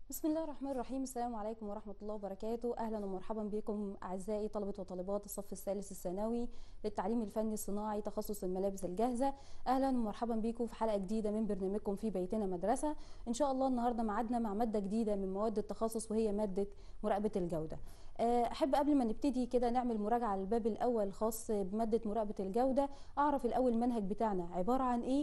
بسم الله الرحمن الرحيم السلام عليكم ورحمة الله وبركاته أهلا ومرحبا بكم أعزائي طلبة وطالبات الصف الثالث الثانوي للتعليم الفني الصناعي تخصص الملابس الجاهزة أهلا ومرحبا بكم في حلقة جديدة من برنامجكم في بيتنا مدرسة إن شاء الله النهاردة معادنا مع مادة جديدة من مواد التخصص وهي مادة مراقبة الجودة أحب قبل ما نبتدي كده نعمل مراجعة على الباب الأول الخاص بمادة مراقبة الجودة أعرف الأول المنهج بتاعنا عبارة عن إيه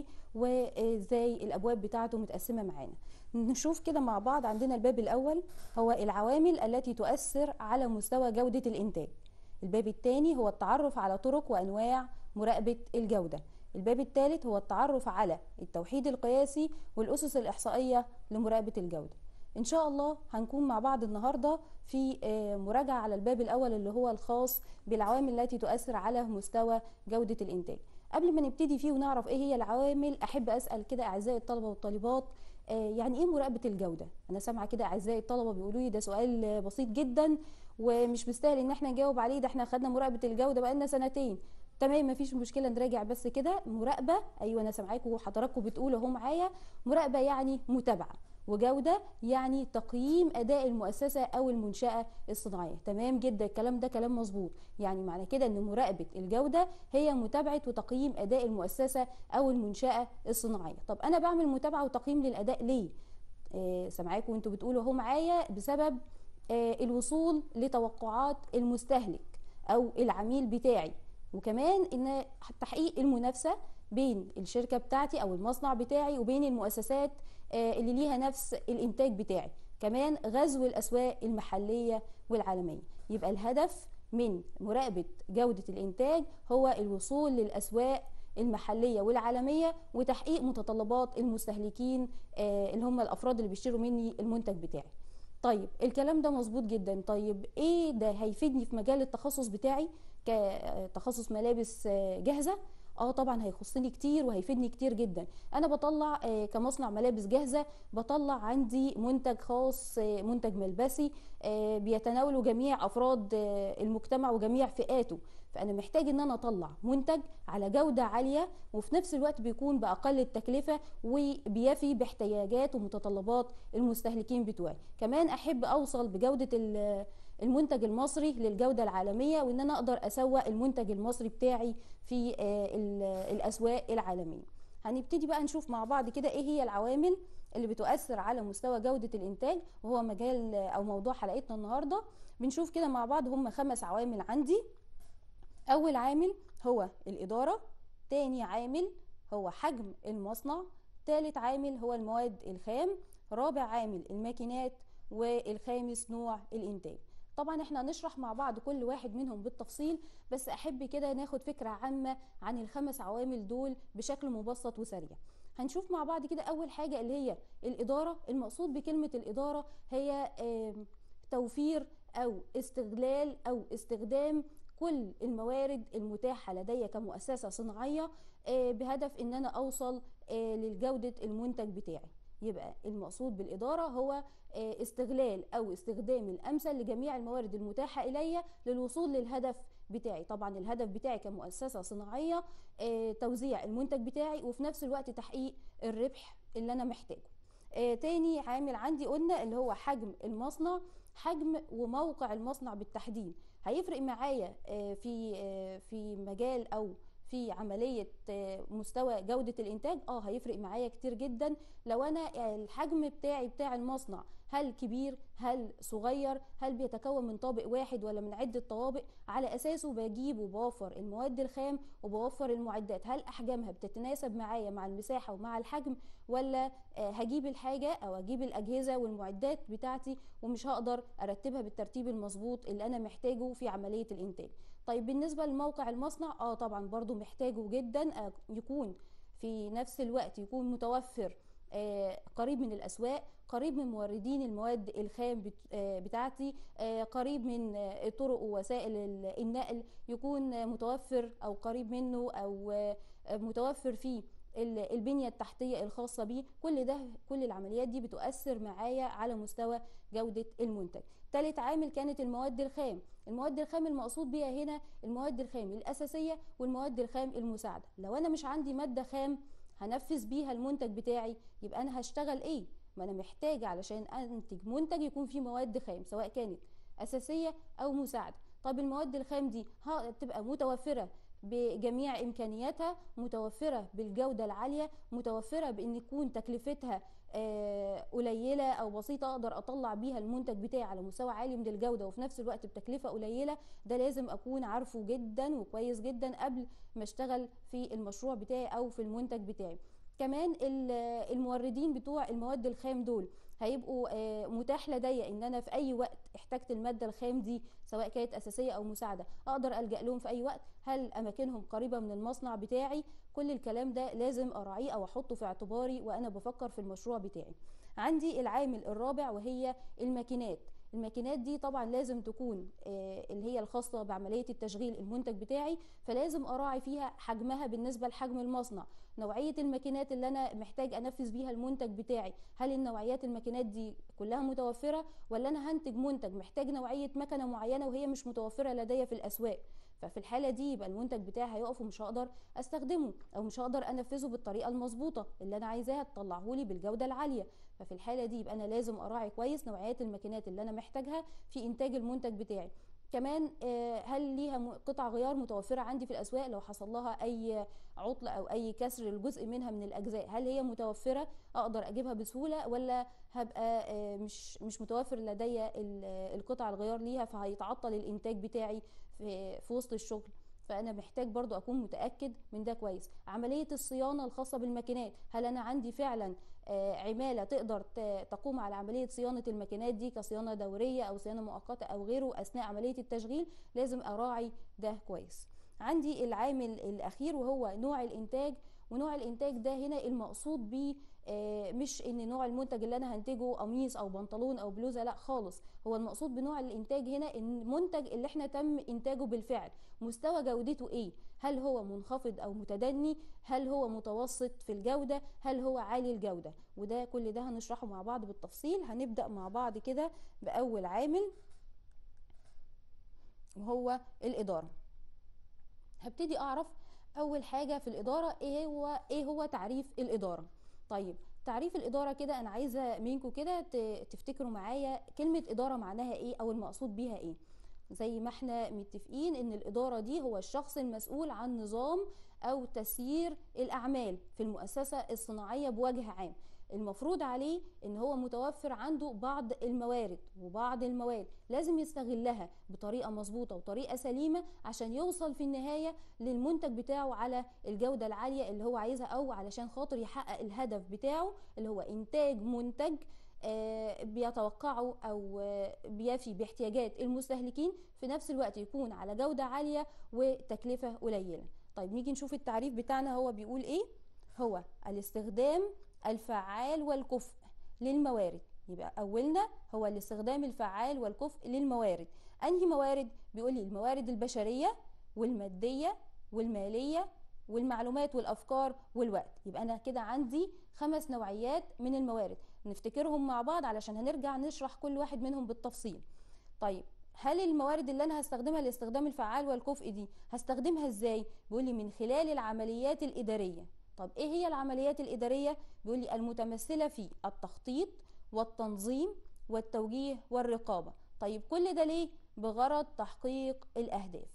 وإزاي الأبواب بتاعته متقسمة معانا نشوف كده مع بعض عندنا الباب الأول هو العوامل التي تؤثر على مستوى جودة الإنتاج الباب الثاني هو التعرف على طرق وأنواع مراقبة الجودة الباب الثالث هو التعرف على التوحيد القياسي والأسس الإحصائية لمراقبة الجودة إن شاء الله هنكون مع بعض النهاردة في مراجعة على الباب الأول اللي هو الخاص بالعوامل التي تؤثر على مستوى جودة الإنتاج قبل ما نبتدي فيه ونعرف ايه هي العوامل احب اسال كده اعزائي الطلبه والطالبات آه يعني ايه مراقبه الجوده انا سامعه كده اعزائي الطلبه بيقولوا لي ده سؤال بسيط جدا ومش مستاهل ان احنا نجاوب عليه ده احنا خدنا مراقبه الجوده بقالنا سنتين تمام مفيش مشكله نراجع بس كده مراقبه ايوه انا سامعاكم وحضراتكم بتقولوا اهو معايا مراقبه يعني متابعه وجودة يعني تقييم أداء المؤسسة أو المنشأة الصناعية تمام جدا الكلام ده كلام مظبوط يعني معنى كده أن مراقبة الجودة هي متابعة وتقييم أداء المؤسسة أو المنشأة الصناعية طب أنا بعمل متابعة وتقييم للأداء ليه؟ آه سامعاكم وانتوا بتقولوا اهو معايا بسبب آه الوصول لتوقعات المستهلك أو العميل بتاعي وكمان ان تحقيق المنافسه بين الشركه بتاعتي او المصنع بتاعي وبين المؤسسات اللي ليها نفس الانتاج بتاعي كمان غزو الاسواق المحليه والعالميه يبقى الهدف من مراقبه جوده الانتاج هو الوصول للاسواق المحليه والعالميه وتحقيق متطلبات المستهلكين اللي هم الافراد اللي بيشتروا مني المنتج بتاعي طيب الكلام ده مظبوط جدا طيب ايه ده هيفيدني في مجال التخصص بتاعي كتخصص ملابس جاهزه اه طبعا هيخصني كتير وهيفيدني كتير جدا انا بطلع آه كمصنع ملابس جاهزه بطلع عندي منتج خاص آه منتج ملبسي آه بيتناوله جميع افراد المجتمع وجميع فئاته فانا محتاج ان انا اطلع منتج على جوده عاليه وفي نفس الوقت بيكون باقل التكلفه وبيفي باحتياجات ومتطلبات المستهلكين بتوعي كمان احب اوصل بجوده المنتج المصري للجوده العالميه وان انا اقدر اسوق المنتج المصري بتاعي في الاسواق العالميه هنبتدي بقى نشوف مع بعض كده ايه هي العوامل اللي بتؤثر على مستوى جوده الانتاج وهو مجال او موضوع حلقتنا النهارده بنشوف كده مع بعض هم خمس عوامل عندي اول عامل هو الاداره تاني عامل هو حجم المصنع تالت عامل هو المواد الخام رابع عامل الماكينات والخامس نوع الانتاج طبعا احنا هنشرح مع بعض كل واحد منهم بالتفصيل بس احب كده ناخد فكره عامه عن الخمس عوامل دول بشكل مبسط وسريع هنشوف مع بعض كده اول حاجه اللي هي الاداره المقصود بكلمه الاداره هي توفير او استغلال او استخدام كل الموارد المتاحة لدي كمؤسسة صناعية بهدف ان انا اوصل للجودة المنتج بتاعي يبقى المقصود بالإدارة هو استغلال أو استخدام الأمثل لجميع الموارد المتاحة إلي للوصول للهدف بتاعي طبعا الهدف بتاعي كمؤسسة صناعية توزيع المنتج بتاعي وفي نفس الوقت تحقيق الربح اللي أنا محتاجه تاني عامل عندي قلنا اللي هو حجم المصنع حجم وموقع المصنع بالتحديد هيفرق معايا في في مجال او في عملية مستوى جودة الإنتاج اه هيفرق معايا كتير جدا لو أنا الحجم بتاعي بتاع المصنع هل كبير هل صغير هل بيتكون من طابق واحد ولا من عدة طوابق على أساسه بجيب وبوفر المواد الخام وبوفر المعدات هل أحجامها بتتناسب معايا مع المساحة ومع الحجم ولا هجيب الحاجة أو أجيب الأجهزة والمعدات بتاعتي ومش هقدر أرتبها بالترتيب المظبوط اللي أنا محتاجه في عملية الإنتاج طيب بالنسبة لموقع المصنع اه طبعا برضو محتاجه جدا يكون في نفس الوقت يكون متوفر آه قريب من الاسواق قريب من موردين المواد الخام بتاعتي آه قريب من آه طرق ووسائل النقل يكون متوفر او قريب منه او متوفر فيه البنية التحتية الخاصة بيه كل ده كل العمليات دي بتؤثر معايا على مستوى جودة المنتج تالت عامل كانت المواد الخام المواد الخام المقصود بيها هنا المواد الخام الأساسية والمواد الخام المساعدة لو أنا مش عندي مادة خام هنفذ بيها المنتج بتاعي يبقى أنا هشتغل إيه ما انا محتاجه علشان انتج منتج يكون فيه مواد خام سواء كانت اساسيه او مساعده طب المواد الخام دي تبقى متوفره بجميع امكانياتها متوفره بالجوده العاليه متوفره بان يكون تكلفتها آه، قليله او بسيطه اقدر اطلع بيها المنتج بتاعي على مستوى عالي من الجوده وفي نفس الوقت بتكلفه قليله ده لازم اكون عارفه جدا وكويس جدا قبل ما اشتغل في المشروع بتاعي او في المنتج بتاعي كمان الموردين بتوع المواد الخام دول هيبقوا آه، متاح لدي ان انا في اي وقت احتجت الماده الخام دي سواء كانت اساسيه او مساعده اقدر الجا لهم في اي وقت هل اماكنهم قريبه من المصنع بتاعي كل الكلام ده لازم اراعيه او احطه في اعتباري وانا بفكر في المشروع بتاعي عندي العامل الرابع وهي الماكينات الماكينات دي طبعا لازم تكون آه، اللي هي الخاصه بعمليه التشغيل المنتج بتاعي فلازم اراعي فيها حجمها بالنسبه لحجم المصنع نوعيه الماكينات اللي انا محتاج انفذ بيها المنتج بتاعي هل النوعيات الماكينات دي كلها متوفره ولا انا هنتج منتج محتاج نوعيه مكنه معينه وهي مش متوفره لدي في الاسواق ففي الحاله دي يبقى المنتج بتاعي هيقف ومش هقدر استخدمه او مش هقدر انفذه بالطريقه المظبوطه اللي انا عايزاها تطلعه لي بالجوده العاليه ففي الحاله دي يبقى انا لازم اراعي كويس نوعيات الماكينات اللي انا محتاجها في انتاج المنتج بتاعي كمان آه، هل ليها قطع غيار متوفره عندي في الاسواق لو حصل لها اي عطل او اي كسر لجزء منها من الاجزاء هل هي متوفره اقدر اجيبها بسهوله ولا هبقى آه، مش مش متوفر لدي القطع الغيار ليها فهيتعطل الانتاج بتاعي في, في وسط الشغل فانا محتاج برضو اكون متاكد من ده كويس عمليه الصيانه الخاصه بالماكينات هل انا عندي فعلا آه، عماله تقدر تقوم على عمليه صيانه الماكينات دي كصيانه دوريه او صيانه مؤقته او غيره اثناء عمليه التشغيل لازم اراعي ده كويس عندي العامل الاخير وهو نوع الانتاج ونوع الانتاج ده هنا المقصود بيه آه، مش ان نوع المنتج اللي انا هنتجه قميص او بنطلون او بلوزه لا خالص هو المقصود بنوع الانتاج هنا المنتج اللي احنا تم انتاجه بالفعل مستوى جودته ايه هل هو منخفض او متدني هل هو متوسط في الجوده هل هو عالي الجوده وده كل ده هنشرحه مع بعض بالتفصيل هنبدا مع بعض كده باول عامل وهو الاداره هبتدي اعرف اول حاجه في الاداره ايه هو ايه هو تعريف الاداره طيب تعريف الاداره كده انا عايزه منكم كده تفتكروا معايا كلمه اداره معناها ايه او المقصود بيها ايه زي ما احنا متفقين ان الاداره دي هو الشخص المسؤول عن نظام او تسيير الاعمال في المؤسسه الصناعيه بوجه عام المفروض عليه ان هو متوفر عنده بعض الموارد وبعض المواد لازم يستغلها بطريقه مظبوطه وطريقه سليمه عشان يوصل في النهايه للمنتج بتاعه على الجوده العاليه اللي هو عايزها او علشان خاطر يحقق الهدف بتاعه اللي هو انتاج منتج آه، بيتوقعوا او بيفي باحتياجات المستهلكين في نفس الوقت يكون على جوده عاليه وتكلفه قليله طيب نيجي نشوف التعريف بتاعنا هو بيقول ايه هو الاستخدام الفعال والكفء للموارد يبقى اولنا هو الاستخدام الفعال والكفء للموارد انهي موارد بيقول لي الموارد البشريه والماديه والماليه والمعلومات والافكار والوقت يبقى انا كده عندي خمس نوعيات من الموارد نفتكرهم مع بعض علشان هنرجع نشرح كل واحد منهم بالتفصيل طيب هل الموارد اللي انا هستخدمها لاستخدام الفعال والكفء دي هستخدمها ازاي بيقول لي من خلال العمليات الاداريه طب ايه هي العمليات الاداريه بيقول لي المتمثله في التخطيط والتنظيم والتوجيه والرقابه طيب كل ده ليه بغرض تحقيق الاهداف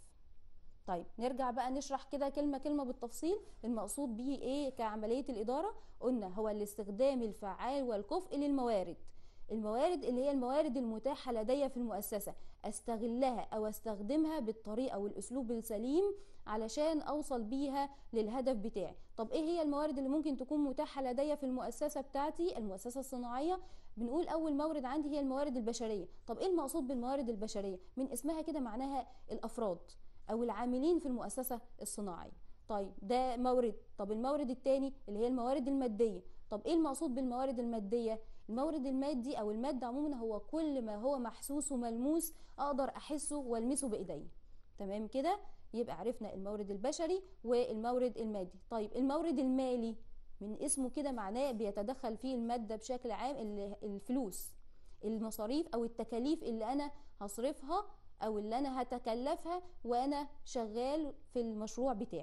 طيب نرجع بقى نشرح كده كلمه كلمه بالتفصيل المقصود به ايه كعمليه الاداره قلنا هو الاستخدام الفعال والكفء للموارد الموارد اللي هي الموارد المتاحه لدي في المؤسسه استغلها او استخدمها بالطريقه والاسلوب السليم علشان اوصل بيها للهدف بتاعي طب ايه هي الموارد اللي ممكن تكون متاحه لدي في المؤسسه بتاعتي المؤسسه الصناعيه بنقول اول مورد عندي هي الموارد البشريه طب ايه المقصود بالموارد البشريه من اسمها كده معناها الافراد او العاملين في المؤسسه الصناعيه طيب ده مورد طب المورد الثاني اللي هي الموارد الماديه طب ايه المقصود بالموارد الماديه المورد المادي او الماده عموما هو كل ما هو محسوس وملموس اقدر احسه والمسه بايدي تمام كده يبقى عرفنا المورد البشري والمورد المادي طيب المورد المالي من اسمه كده معناه بيتدخل فيه الماده بشكل عام الفلوس المصاريف او التكاليف اللي انا هصرفها او اللي انا هتكلفها وانا شغال في المشروع بتاعي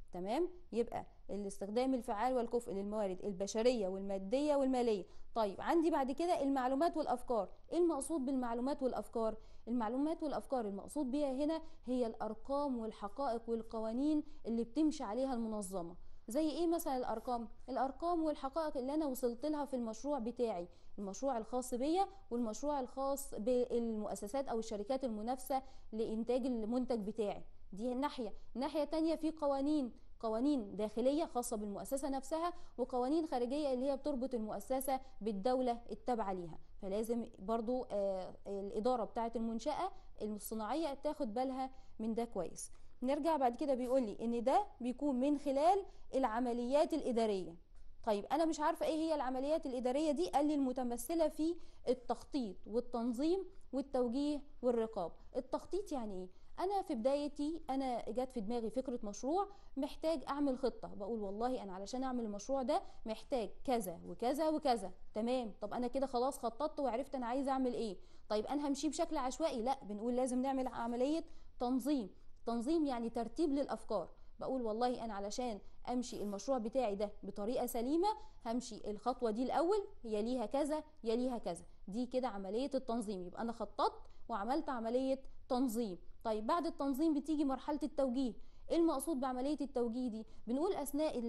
تمام يبقى الاستخدام الفعال والكفء للموارد البشريه والماديه والماليه طيب عندي بعد كده المعلومات والافكار ايه المقصود بالمعلومات والافكار المعلومات والافكار المقصود بيها هنا هي الارقام والحقائق والقوانين اللي بتمشي عليها المنظمه زي ايه مثلا الارقام الارقام والحقائق اللي انا وصلت لها في المشروع بتاعي المشروع الخاص بيا والمشروع الخاص بالمؤسسات او الشركات المنافسه لانتاج المنتج بتاعي دي ناحيه ناحيه تانية في قوانين قوانين داخليه خاصه بالمؤسسه نفسها وقوانين خارجيه اللي هي بتربط المؤسسه بالدوله التابعه ليها فلازم برضو آه الاداره بتاعه المنشاه الصناعيه تاخد بالها من ده كويس نرجع بعد كده بيقول لي ان ده بيكون من خلال العمليات الاداريه طيب انا مش عارفه ايه هي العمليات الاداريه دي قال لي المتمثله في التخطيط والتنظيم والتوجيه والرقابه التخطيط يعني ايه انا في بدايتي انا جت في دماغي فكره مشروع محتاج اعمل خطه بقول والله انا علشان اعمل المشروع ده محتاج كذا وكذا وكذا تمام طب انا كده خلاص خططت وعرفت انا عايزه اعمل ايه طيب انا همشي بشكل عشوائي لا بنقول لازم نعمل عمليه تنظيم تنظيم يعني ترتيب للافكار بقول والله انا علشان امشي المشروع بتاعي ده بطريقه سليمه همشي الخطوه دي الاول يليها كذا يليها كذا دي كده عمليه التنظيم يبقى انا خططت وعملت عمليه تنظيم طيب بعد التنظيم بتيجي مرحله التوجيه ايه المقصود بعمليه التوجيه دي بنقول اثناء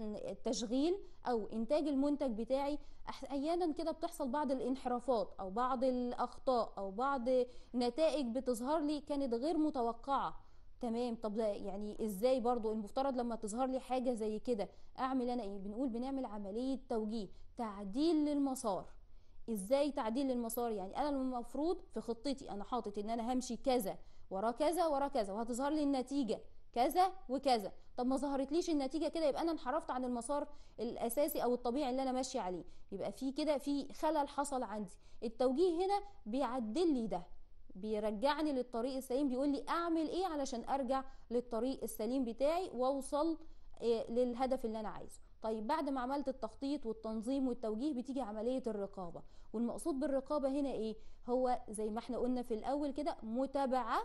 التشغيل او انتاج المنتج بتاعي احيانا كده بتحصل بعض الانحرافات او بعض الاخطاء او بعض نتائج بتظهر لي كانت غير متوقعه تمام طب ده يعني ازاي برضو المفترض لما تظهر لي حاجه زي كده اعمل انا ايه بنقول بنعمل عمليه توجيه تعديل للمسار ازاي تعديل للمسار يعني انا المفروض في خطتي انا حاطط ان انا همشي كذا ورا كذا ورا كذا وهتظهر لي النتيجه كذا وكذا طب ما ظهرتليش النتيجه كده يبقى انا انحرفت عن المسار الاساسي او الطبيعي اللي انا ماشيه عليه يبقى في كده في خلل حصل عندي التوجيه هنا بيعدل لي ده بيرجعني للطريق السليم بيقول لي اعمل ايه علشان ارجع للطريق السليم بتاعي واوصل إيه للهدف اللي انا عايزه طيب بعد ما عملت التخطيط والتنظيم والتوجيه بتيجي عملية الرقابة والمقصود بالرقابة هنا ايه هو زي ما احنا قلنا في الاول كده متابعة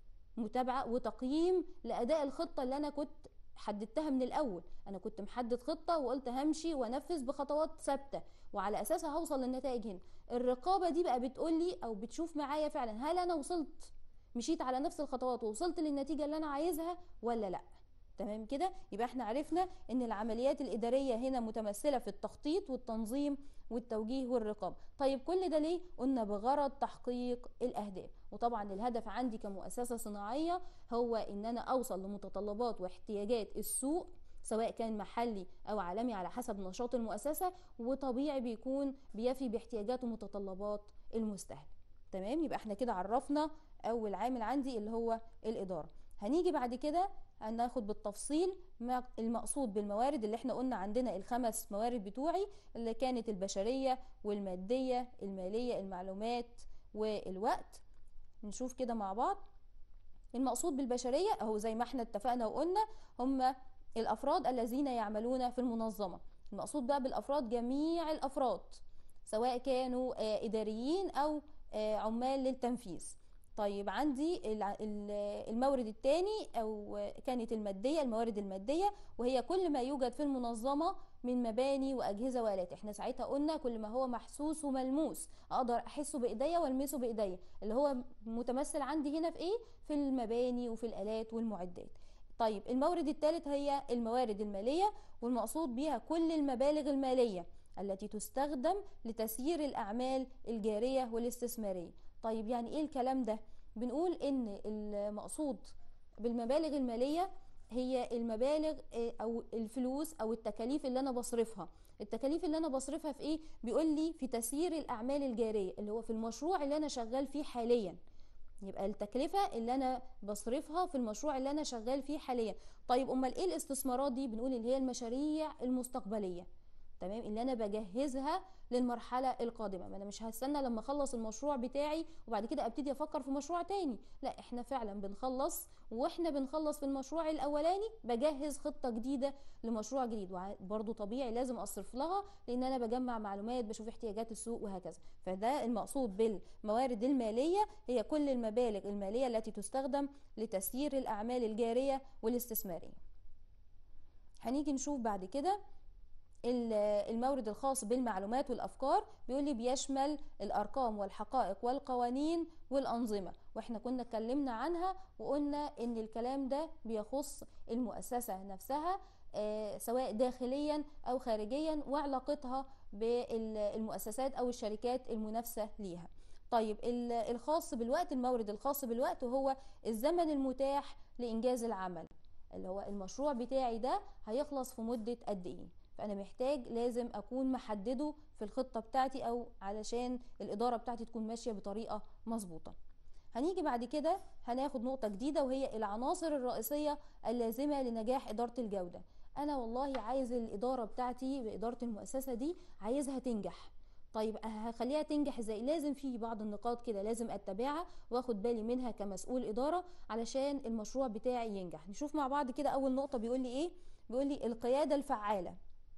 متابعة وتقييم لأداء الخطة اللي أنا كنت حددتها من الأول أنا كنت محدد خطة وقلت همشي وأنفذ بخطوات ثابتة وعلى أساسها هوصل للنتائج هنا الرقابة دي بقى بتقولي أو بتشوف معايا فعلا هل أنا وصلت مشيت على نفس الخطوات ووصلت للنتيجة اللي أنا عايزها ولا لأ تمام كده يبقى احنا عرفنا ان العمليات الاداريه هنا متمثله في التخطيط والتنظيم والتوجيه والرقابه طيب كل ده ليه قلنا بغرض تحقيق الاهداف وطبعا الهدف عندي كمؤسسه صناعيه هو ان انا اوصل لمتطلبات واحتياجات السوق سواء كان محلي او عالمي على حسب نشاط المؤسسه وطبيعي بيكون بيفي باحتياجات ومتطلبات المستهلك تمام يبقى احنا كده عرفنا اول عامل عندي اللي هو الاداره هنيجي بعد كده هناخد بالتفصيل المقصود بالموارد اللي احنا قلنا عندنا الخمس موارد بتوعي اللي كانت البشرية والمادية المالية المعلومات والوقت نشوف كده مع بعض المقصود بالبشرية اهو زي ما احنا اتفقنا وقلنا هم الافراد الذين يعملون في المنظمة المقصود بقى بالافراد جميع الافراد سواء كانوا اداريين او عمال للتنفيذ طيب عندي المورد الثاني او كانت الماديه الموارد الماديه وهي كل ما يوجد في المنظمه من مباني واجهزه والات احنا ساعتها قلنا كل ما هو محسوس وملموس اقدر احسه بايديا والمسه بايديا اللي هو متمثل عندي هنا في ايه في المباني وفي الالات والمعدات طيب المورد الثالث هي الموارد الماليه والمقصود بيها كل المبالغ الماليه التي تستخدم لتسيير الاعمال الجاريه والاستثماريه طيب يعني ايه الكلام ده بنقول ان المقصود بالمبالغ الماليه هي المبالغ او الفلوس او التكاليف اللي انا بصرفها التكاليف اللي انا بصرفها في ايه بيقول لي في تسيير الاعمال الجاريه اللي هو في المشروع اللي انا شغال فيه حاليا يبقى التكلفة اللي أنا بصرفها في المشروع اللي أنا شغال فيه حاليا طيب أمال إيه الاستثمارات دي بنقول اللي هي المشاريع المستقبلية تمام اللي انا بجهزها للمرحله القادمه ما انا مش هستنى لما اخلص المشروع بتاعي وبعد كده ابتدي افكر في مشروع تاني لا احنا فعلا بنخلص واحنا بنخلص في المشروع الاولاني بجهز خطه جديده لمشروع جديد وبرده طبيعي لازم اصرف لها لان انا بجمع معلومات بشوف احتياجات السوق وهكذا فده المقصود بالموارد الماليه هي كل المبالغ الماليه التي تستخدم لتسيير الاعمال الجاريه والاستثماريه هنيجي نشوف بعد كده المورد الخاص بالمعلومات والافكار بيقول لي بيشمل الارقام والحقائق والقوانين والانظمه واحنا كنا اتكلمنا عنها وقلنا ان الكلام ده بيخص المؤسسه نفسها آه سواء داخليا او خارجيا وعلاقتها بالمؤسسات او الشركات المنافسه ليها طيب الخاص بالوقت المورد الخاص بالوقت هو الزمن المتاح لانجاز العمل اللي هو المشروع بتاعي ده هيخلص في مده قد ايه فانا محتاج لازم اكون محدده في الخطه بتاعتي او علشان الاداره بتاعتي تكون ماشيه بطريقه مظبوطه هنيجي بعد كده هناخد نقطة جديدة وهي العناصر الرئيسية اللازمة لنجاح إدارة الجودة أنا والله عايز الإدارة بتاعتي بإدارة المؤسسة دي عايزها تنجح طيب هخليها تنجح ازاي لازم في بعض النقاط كده لازم اتبعها واخد بالي منها كمسؤول اداره علشان المشروع بتاعي ينجح نشوف مع بعض كده اول نقطه بيقول لي ايه بيقول لي القياده الفعاله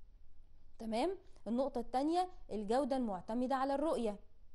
تمام النقطة الثانية الجودة المعتمدة على الرؤية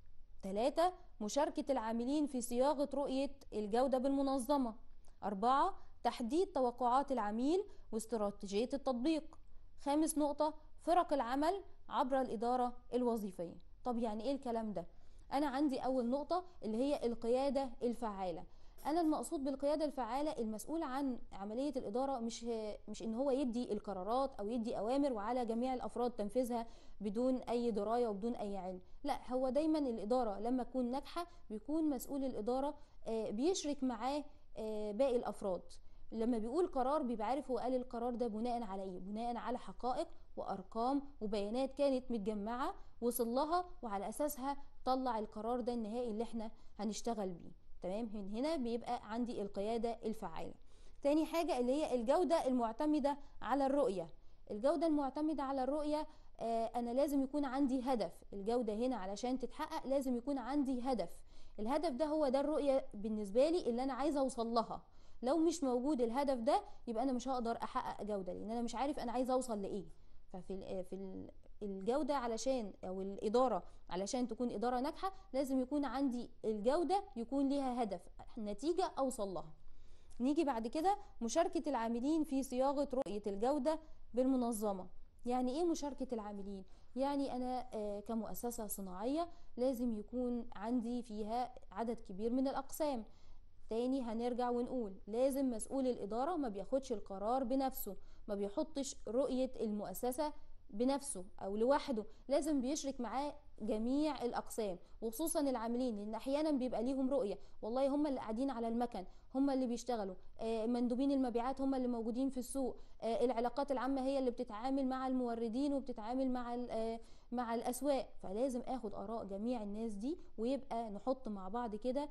ثلاثة مشاركة العاملين في صياغة رؤية الجودة بالمنظمة أربعة تحديد توقعات العميل واستراتيجية التطبيق خامس نقطة فرق العمل عبر الإدارة الوظيفية طب يعني إيه الكلام ده؟ أنا عندي أول نقطة اللي هي القيادة الفعالة انا المقصود بالقياده الفعاله المسؤول عن عمليه الاداره مش مش ان هو يدي القرارات او يدي اوامر وعلى جميع الافراد تنفيذها بدون اي درايه وبدون اي علم لا هو دايما الاداره لما تكون ناجحه بيكون مسؤول الاداره بيشرك معاه باقي الافراد لما بيقول قرار بيبقى عارف هو قال القرار ده بناء على ايه بناء على حقائق وارقام وبيانات كانت متجمعه وصل لها وعلى اساسها طلع القرار ده النهائي اللي احنا هنشتغل بيه تمام من هنا بيبقى عندي القياده الفعاله تاني حاجه اللي هي الجوده المعتمده على الرؤيه الجوده المعتمده على الرؤيه آه انا لازم يكون عندي هدف الجوده هنا علشان تتحقق لازم يكون عندي هدف الهدف ده هو ده الرؤيه بالنسبه لي اللي انا عايزه اوصل لها لو مش موجود الهدف ده يبقى انا مش هقدر احقق جوده لان انا مش عارف انا عايزه اوصل لايه ففي في الجودة علشان أو الإدارة علشان تكون إدارة ناجحة لازم يكون عندي الجودة يكون ليها هدف نتيجة أوصل لها نيجي بعد كده مشاركة العاملين في صياغة رؤية الجودة بالمنظمة يعني إيه مشاركة العاملين؟ يعني أنا كمؤسسة صناعية لازم يكون عندي فيها عدد كبير من الأقسام تاني هنرجع ونقول لازم مسؤول الإدارة ما بياخدش القرار بنفسه ما بيحطش رؤية المؤسسة بنفسه او لوحده لازم بيشرك معاه جميع الاقسام وخصوصا العاملين لان احيانا بيبقى ليهم رؤيه والله هم اللي قاعدين على المكن هم اللي بيشتغلوا آه مندوبين المبيعات هم اللي موجودين في السوق آه العلاقات العامه هي اللي بتتعامل مع الموردين وبتتعامل مع آه مع الاسواق فلازم اخد اراء جميع الناس دي ويبقى نحط مع بعض كده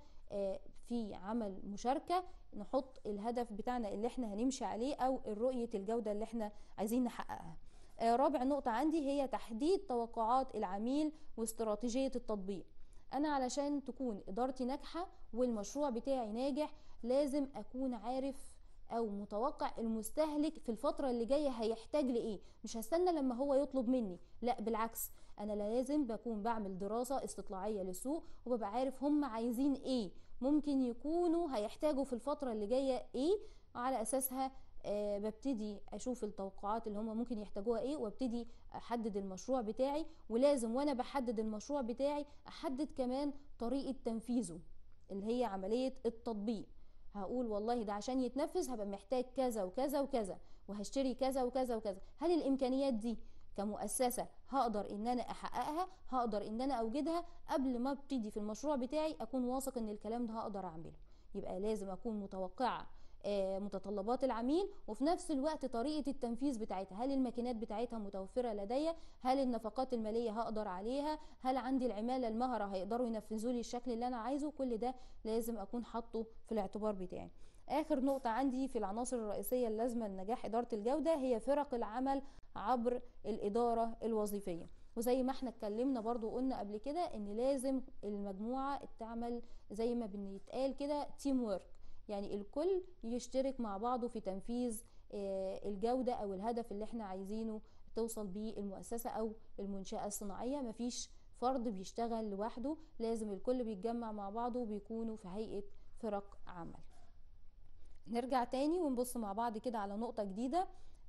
في عمل مشاركه نحط الهدف بتاعنا اللي احنا هنمشي عليه او رؤيه الجوده اللي احنا عايزين نحققها رابع نقطة عندي هي تحديد توقعات العميل واستراتيجية التطبيق أنا علشان تكون إدارتي ناجحة والمشروع بتاعي ناجح لازم أكون عارف أو متوقع المستهلك في الفترة اللي جاية هيحتاج لإيه مش هستنى لما هو يطلب مني لا بالعكس أنا لازم بكون بعمل دراسة استطلاعية للسوق وببقى عارف هم عايزين إيه ممكن يكونوا هيحتاجوا في الفترة اللي جاية إيه على أساسها أه ببتدي اشوف التوقعات اللي هم ممكن يحتاجوها ايه وابتدي احدد المشروع بتاعي ولازم وانا بحدد المشروع بتاعي احدد كمان طريقه تنفيذه اللي هي عمليه التطبيق هقول والله ده عشان يتنفذ هبقى محتاج كذا وكذا وكذا وهشتري كذا وكذا وكذا هل الامكانيات دي كمؤسسة هقدر ان انا احققها هقدر ان انا اوجدها قبل ما ابتدي في المشروع بتاعي اكون واثق ان الكلام ده هقدر اعمله يبقى لازم اكون متوقعه متطلبات العميل وفي نفس الوقت طريقه التنفيذ بتاعتها هل الماكينات بتاعتها متوفره لدي هل النفقات الماليه هقدر عليها هل عندي العماله المهره هيقدروا ينفذوا لي الشكل اللي انا عايزه كل ده لازم اكون حاطه في الاعتبار بتاعي اخر نقطه عندي في العناصر الرئيسيه اللازمه لنجاح اداره الجوده هي فرق العمل عبر الاداره الوظيفيه وزي ما احنا اتكلمنا برضو وقلنا قبل كده ان لازم المجموعه تعمل زي ما بنتقال كده تيم وورك يعني الكل يشترك مع بعضه في تنفيذ الجودة أو الهدف اللي احنا عايزينه توصل بيه المؤسسة أو المنشأة الصناعية مفيش فرد بيشتغل لوحده لازم الكل بيتجمع مع بعضه وبيكونوا في هيئة فرق عمل نرجع تاني ونبص مع بعض كده على نقطة جديدة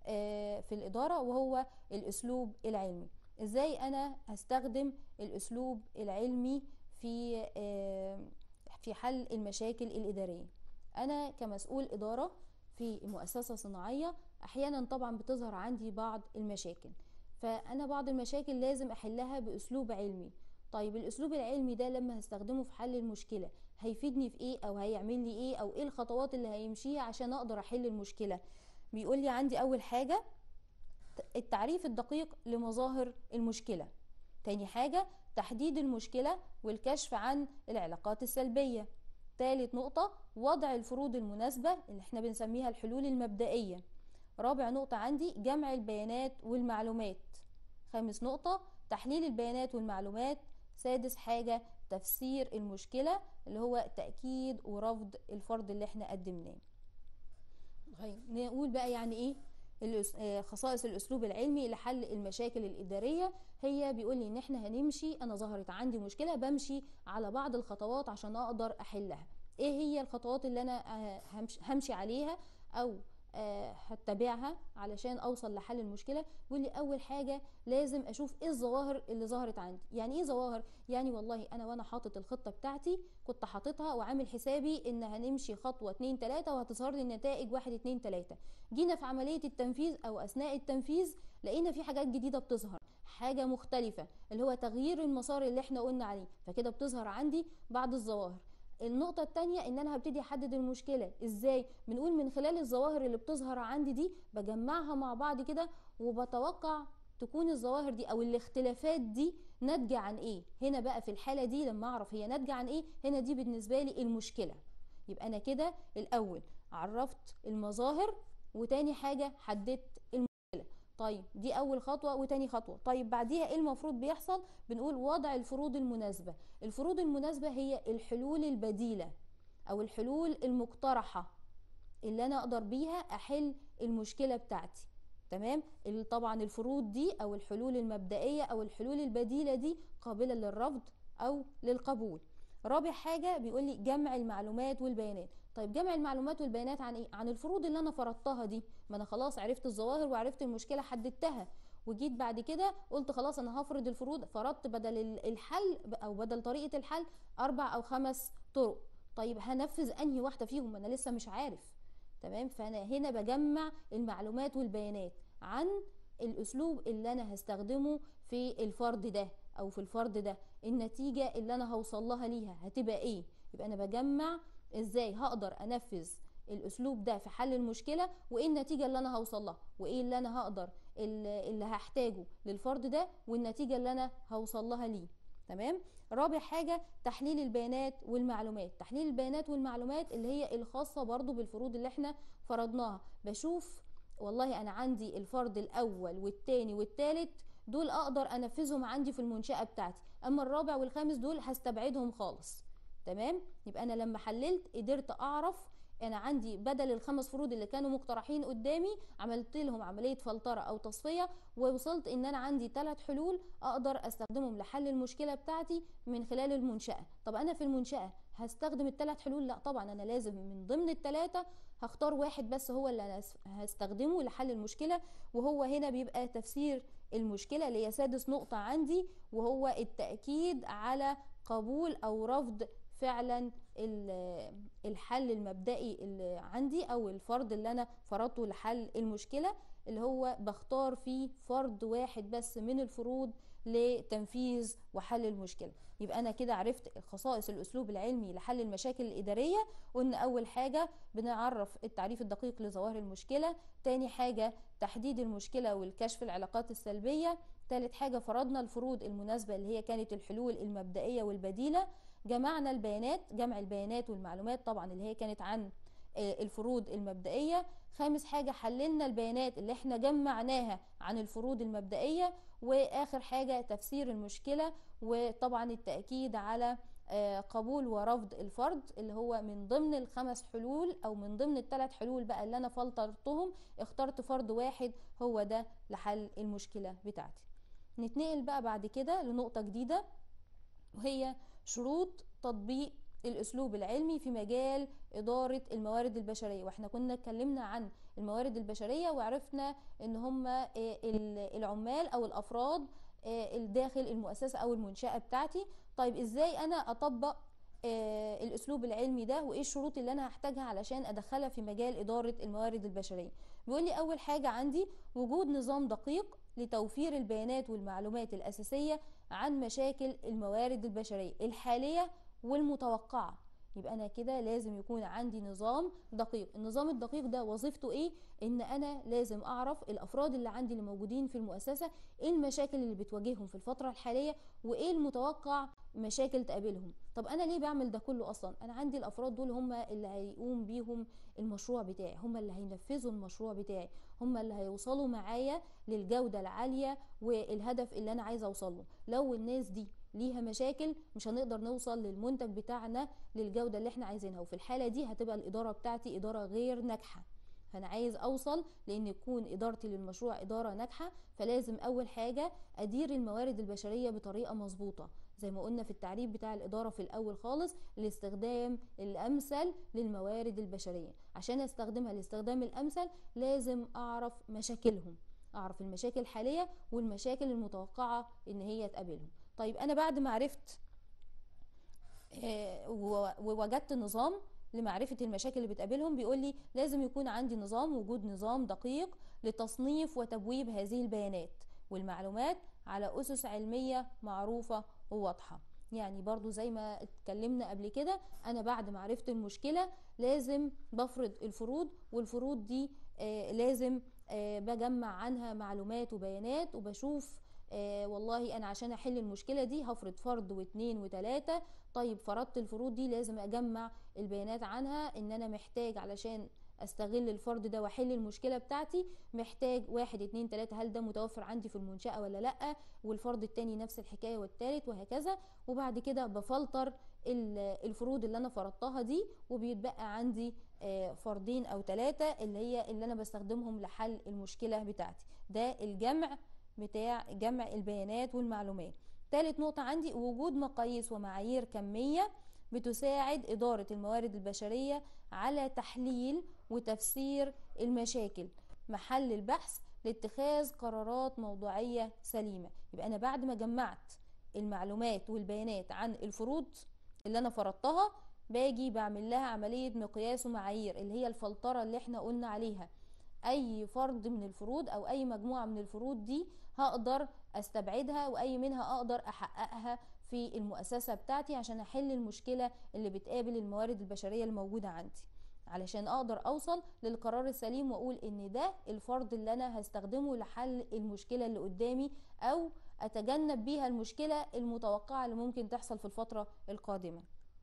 آه، في الإدارة وهو الأسلوب العلمي إزاي أنا هستخدم الأسلوب العلمي في آه، في حل المشاكل الإدارية أنا كمسؤول إدارة في مؤسسة صناعية أحيانا طبعا بتظهر عندي بعض المشاكل فأنا بعض المشاكل لازم أحلها بأسلوب علمي طيب الأسلوب العلمي ده لما هستخدمه في حل المشكلة هيفيدني في إيه أو هيعمل لي إيه أو إيه الخطوات اللي هيمشيها عشان أقدر أحل المشكلة بيقول لي عندي أول حاجة التعريف الدقيق لمظاهر المشكلة تاني حاجة تحديد المشكلة والكشف عن العلاقات السلبية تالت نقطة وضع الفروض المناسبة اللي احنا بنسميها الحلول المبدئية رابع نقطة عندي جمع البيانات والمعلومات خامس نقطة تحليل البيانات والمعلومات سادس حاجة تفسير المشكلة اللي هو تأكيد ورفض الفرض اللي احنا قدمناه طيب نقول بقى يعني ايه الأس- آه، خصائص الاسلوب العلمي لحل المشاكل الاداريه هي بيقول لي ان احنا هنمشي انا ظهرت عندي مشكله بمشي على بعض الخطوات عشان اقدر احلها ايه هي الخطوات اللي انا آه، همش- همشي عليها او آه، هتبعها علشان اوصل لحل المشكله بيقول لي اول حاجه لازم اشوف ايه الظواهر اللي ظهرت عندي يعني ايه ظواهر يعني والله انا وانا حاطط الخطه بتاعتي كنت حاططها وعامل حسابي ان هنمشي خطوه اتنين تلاته وهتظهر لي النتائج واحد اتنين تلاته جينا في عمليه التنفيذ او اثناء التنفيذ لقينا في حاجات جديده بتظهر حاجه مختلفه اللي هو تغيير المسار اللي احنا قلنا عليه فكده بتظهر عندي بعض الظواهر النقطة التانية ان انا هبتدي احدد المشكلة ازاي بنقول من خلال الظواهر اللي بتظهر عندي دي بجمعها مع بعض كده وبتوقع تكون الظواهر دي او الاختلافات دي ناتجة عن ايه هنا بقى في الحالة دي لما اعرف هي ناتجة عن ايه هنا دي بالنسبة لي المشكلة يبقى انا كده الاول عرفت المظاهر وتاني حاجة حددت المشكلة طيب دي اول خطوة وتاني خطوة طيب بعديها ايه المفروض بيحصل بنقول وضع الفروض المناسبة الفروض المناسبة هي الحلول البديلة او الحلول المقترحة اللي انا اقدر بيها احل المشكلة بتاعتي تمام ال- طبعا الفروض دي او الحلول المبدئية او الحلول البديلة دي قابلة للرفض او للقبول رابع حاجة بيقول لي جمع المعلومات والبيانات طيب جمع المعلومات والبيانات عن ايه عن الفروض اللي انا فرضتها دي ما انا خلاص عرفت الظواهر وعرفت المشكلة حددتها وجيت بعد كده قلت خلاص انا هفرض الفروض فرضت بدل ال- الحل او بدل طريقة الحل اربع او خمس طرق طيب هنفذ انهي واحدة فيهم ما انا لسه مش عارف تمام فانا هنا بجمع المعلومات والبيانات عن الاسلوب اللي انا هستخدمه في الفرد ده او في الفرد ده النتيجة اللي انا هوصل لها ليها هتبقى ايه يبقى انا بجمع ازاي هقدر انفذ الاسلوب ده في حل المشكلة وايه النتيجة اللي انا هوصل لها وايه اللي انا هقدر اللي اللي هحتاجه للفرد ده والنتيجة اللي انا هوصل لها ليه تمام رابع حاجة تحليل البيانات والمعلومات تحليل البيانات والمعلومات اللي هي الخاصة برضو بالفروض اللي احنا فرضناها بشوف والله انا عندي الفرد الاول والتاني والتالت دول اقدر انفذهم عندي في المنشأة بتاعتي اما الرابع والخامس دول هستبعدهم خالص تمام يبقى انا لما حللت قدرت اعرف انا عندي بدل الخمس فروض اللي كانوا مقترحين قدامي عملت لهم عمليه فلتره او تصفيه ووصلت ان انا عندي ثلاث حلول اقدر استخدمهم لحل المشكله بتاعتي من خلال المنشاه طب انا في المنشاه هستخدم الثلاث حلول لا طبعا انا لازم من ضمن الثلاثه هختار واحد بس هو اللي انا هستخدمه لحل المشكله وهو هنا بيبقى تفسير المشكله اللي هي سادس نقطه عندي وهو التاكيد على قبول او رفض فعلا الحل المبدئي اللي عندي او الفرض اللي انا فرضته لحل المشكله اللي هو بختار فيه فرض واحد بس من الفروض لتنفيذ وحل المشكله يبقى انا كده عرفت خصائص الاسلوب العلمي لحل المشاكل الاداريه قلنا اول حاجه بنعرف التعريف الدقيق لظواهر المشكله تاني حاجه تحديد المشكله والكشف العلاقات السلبيه تالت حاجه فرضنا الفروض المناسبه اللي هي كانت الحلول المبدئيه والبديله جمعنا البيانات جمع البيانات والمعلومات طبعا اللي هي كانت عن الفروض المبدئية خامس حاجة حللنا البيانات اللي احنا جمعناها عن الفروض المبدئية واخر حاجة تفسير المشكلة وطبعا التأكيد على قبول ورفض الفرد اللي هو من ضمن الخمس حلول او من ضمن الثلاث حلول بقى اللي انا فلترتهم اخترت فرد واحد هو ده لحل المشكلة بتاعتي نتنقل بقى بعد كده لنقطة جديدة وهي شروط تطبيق الاسلوب العلمي في مجال اداره الموارد البشريه واحنا كنا اتكلمنا عن الموارد البشريه وعرفنا ان هم العمال او الافراد الداخل المؤسسه او المنشاه بتاعتي طيب ازاي انا اطبق آه الاسلوب العلمي ده وايه الشروط اللي انا هحتاجها علشان ادخلها في مجال اداره الموارد البشريه بيقول لي اول حاجه عندي وجود نظام دقيق لتوفير البيانات والمعلومات الاساسيه عن مشاكل الموارد البشريه الحاليه والمتوقعه يبقى انا كده لازم يكون عندي نظام دقيق النظام الدقيق ده وظيفته ايه ان انا لازم اعرف الافراد اللي عندي اللي موجودين في المؤسسه ايه المشاكل اللي بتواجههم في الفتره الحاليه وايه المتوقع مشاكل تقابلهم طب انا ليه بعمل ده كله اصلا انا عندي الافراد دول هم اللي هيقوم بيهم المشروع بتاعي هم اللي هينفذوا المشروع بتاعي هم اللي هيوصلوا معايا للجوده العاليه والهدف اللي انا عايزه اوصل له لو الناس دي ليها مشاكل مش هنقدر نوصل للمنتج بتاعنا للجوده اللي احنا عايزينها وفي الحاله دي هتبقى الاداره بتاعتي اداره غير ناجحه فانا عايز اوصل لان يكون ادارتي للمشروع اداره ناجحه فلازم اول حاجه ادير الموارد البشريه بطريقه مظبوطه زي ما قلنا في التعريف بتاع الاداره في الاول خالص الاستخدام الامثل للموارد البشريه عشان استخدمها الاستخدام الامثل لازم اعرف مشاكلهم اعرف المشاكل الحاليه والمشاكل المتوقعه ان هي تقابلهم طيب انا بعد ما عرفت آه ووجدت نظام لمعرفة المشاكل اللي بتقابلهم بيقول لي لازم يكون عندي نظام وجود نظام دقيق لتصنيف وتبويب هذه البيانات والمعلومات على أسس علمية معروفة وواضحة يعني برضو زي ما اتكلمنا قبل كده أنا بعد ما عرفت المشكلة لازم بفرض الفروض والفروض دي آه لازم آه بجمع عنها معلومات وبيانات وبشوف آه والله انا عشان احل المشكله دي هفرض فرض واثنين وثلاثه طيب فرضت الفروض دي لازم اجمع البيانات عنها ان انا محتاج علشان استغل الفرض ده واحل المشكله بتاعتي محتاج واحد اتنين تلاته هل ده متوفر عندي في المنشاه ولا لا والفرض التاني نفس الحكايه والتالت وهكذا وبعد كده بفلتر الفروض اللي انا فرضتها دي وبيتبقى عندي فردين او ثلاثه اللي هي اللي انا بستخدمهم لحل المشكله بتاعتي ده الجمع بتاع جمع البيانات والمعلومات ثالث نقطة عندي وجود مقاييس ومعايير كمية بتساعد إدارة الموارد البشرية على تحليل وتفسير المشاكل محل البحث لاتخاذ قرارات موضوعية سليمة يبقى أنا بعد ما جمعت المعلومات والبيانات عن الفروض اللي أنا فرضتها باجي بعمل لها عملية مقياس ومعايير اللي هي الفلترة اللي احنا قلنا عليها اي فرد من الفروض او اي مجموعه من الفروض دي هقدر استبعدها واي منها اقدر احققها في المؤسسه بتاعتي عشان احل المشكله اللي بتقابل الموارد البشريه الموجوده عندي علشان اقدر اوصل للقرار السليم واقول ان ده الفرض اللي انا هستخدمه لحل المشكله اللي قدامي او اتجنب بيها المشكله المتوقعه اللي ممكن تحصل في الفتره القادمه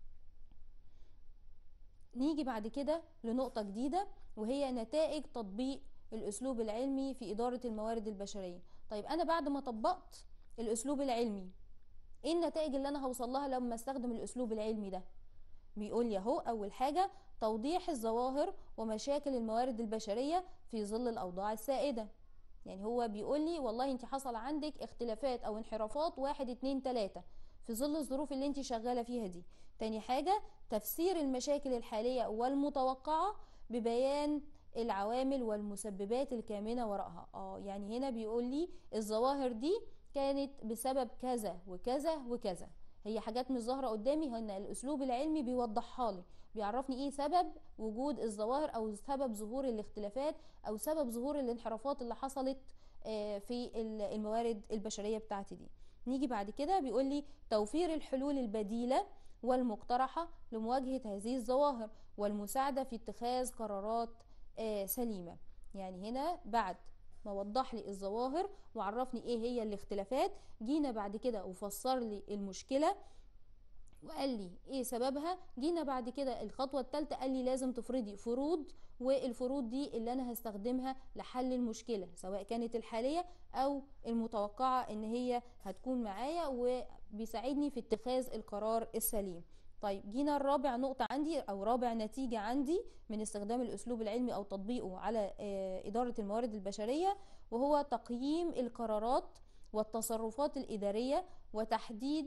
نيجي بعد كده لنقطة جديدة وهي نتائج تطبيق الأسلوب العلمي في إدارة الموارد البشرية طيب أنا بعد ما طبقت الأسلوب العلمي إيه النتائج اللي أنا هوصل لها لما استخدم الأسلوب العلمي ده بيقول لي أهو أول حاجة توضيح الظواهر ومشاكل الموارد البشرية في ظل الأوضاع السائدة يعني هو بيقول لي والله انت حصل عندك اختلافات او انحرافات واحد اتنين تلاتة في ظل الظروف اللي انت شغالة فيها دي تاني حاجة تفسير المشاكل الحالية والمتوقعة ببيان العوامل والمسببات الكامنة وراءها اه يعني هنا بيقول لي الظواهر دي كانت بسبب كذا وكذا وكذا هي حاجات مش ظاهرة قدامي هنا الأسلوب العلمي بيوضحها لي بيعرفني ايه سبب وجود الظواهر او سبب ظهور الاختلافات او سبب ظهور الانحرافات اللي حصلت في الموارد البشرية بتاعتي دي نيجي بعد كده بيقول لي توفير الحلول البديلة والمقترحة لمواجهة هذه الظواهر والمساعدة في اتخاذ قرارات سليمة يعني هنا بعد ما وضح لي الظواهر وعرفني ايه هي الاختلافات جينا بعد كده وفسر لي المشكلة وقال لي ايه سببها جينا بعد كده الخطوة الثالثة قال لي لازم تفرضي فروض والفروض دي اللي انا هستخدمها لحل المشكلة سواء كانت الحالية او المتوقعة ان هي هتكون معايا وبيساعدني في اتخاذ القرار السليم طيب جينا الرابع نقطة عندي أو رابع نتيجة عندي من استخدام الأسلوب العلمي أو تطبيقه على إدارة الموارد البشرية وهو تقييم القرارات والتصرفات الإدارية وتحديد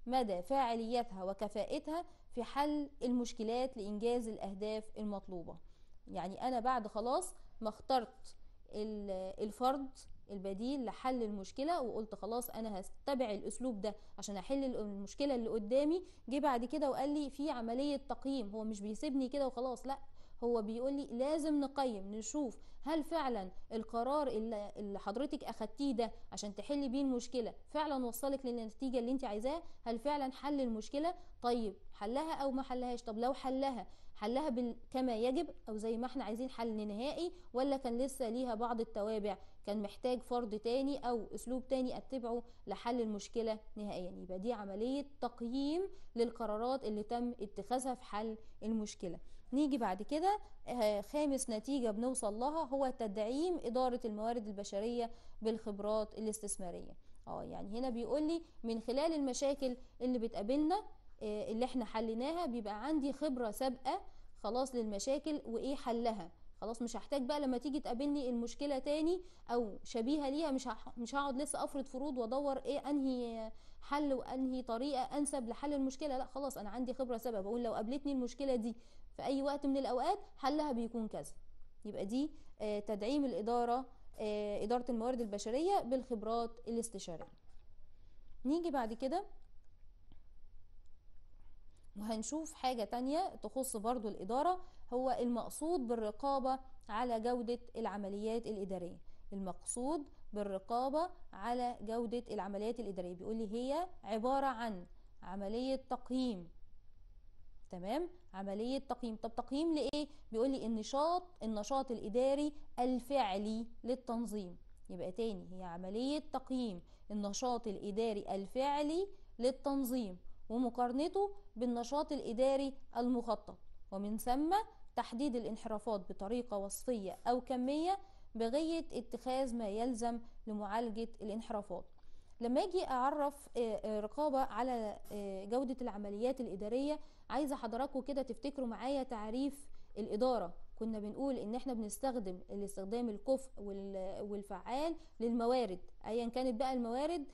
مدى فاعليتها وكفاءتها في حل المشكلات لإنجاز الأهداف المطلوبة يعني أنا بعد خلاص ما اخترت الفرد البديل لحل المشكلة وقلت خلاص أنا هتبع الأسلوب ده عشان أحل المشكلة اللي قدامي جه بعد كده وقال لي في عملية تقييم هو مش بيسيبني كده وخلاص لأ هو بيقول لي لازم نقيم نشوف هل فعلا القرار اللي, اللي حضرتك اخدتيه ده عشان تحلي بيه المشكله فعلا وصلك للنتيجه اللي انت عايزاها هل فعلا حل المشكله طيب حلها او ما حلهاش طب لو حلها حلها بال... كما يجب او زي ما احنا عايزين حل نهائي ولا كان لسه ليها بعض التوابع كان محتاج فرض تاني او اسلوب تاني اتبعه لحل المشكله نهائيا يبقى دي عمليه تقييم للقرارات اللي تم اتخاذها في حل المشكله نيجي بعد كده خامس نتيجة بنوصل لها هو تدعيم إدارة الموارد البشرية بالخبرات الاستثمارية اه يعني هنا بيقول لي من خلال المشاكل اللي بتقابلنا اللي احنا حليناها بيبقى عندي خبرة سابقة خلاص للمشاكل وايه حلها خلاص مش هحتاج بقى لما تيجي تقابلني المشكله تاني او شبيهه ليها مش مش هقعد لسه افرض فروض وادور ايه انهي حل وانهي طريقه انسب لحل المشكله لا خلاص انا عندي خبره سابقه بقول لو قابلتني المشكله دي في اي وقت من الاوقات حلها بيكون كذا يبقى دي آه تدعيم الاداره آه اداره الموارد البشريه بالخبرات الاستشاريه نيجي بعد كده وهنشوف حاجة تانية تخص برضو الإدارة هو المقصود بالرقابة على جودة العمليات الإدارية المقصود بالرقابة على جودة العمليات الإدارية بيقول لي هي عبارة عن عملية تقييم تمام عملية تقييم طب تقييم لإيه بيقول لي النشاط النشاط الإداري الفعلي للتنظيم يبقى تاني هي عملية تقييم النشاط الإداري الفعلي للتنظيم ومقارنته بالنشاط الإداري المخطط ومن ثم تحديد الانحرافات بطريقة وصفية أو كمية بغية اتخاذ ما يلزم لمعالجة الانحرافات لما اجي اعرف رقابة على جودة العمليات الإدارية عايزة حضراتكم كده تفتكروا معايا تعريف الإدارة كنا بنقول ان احنا بنستخدم الاستخدام الكفء والفعال للموارد ايا كانت بقى الموارد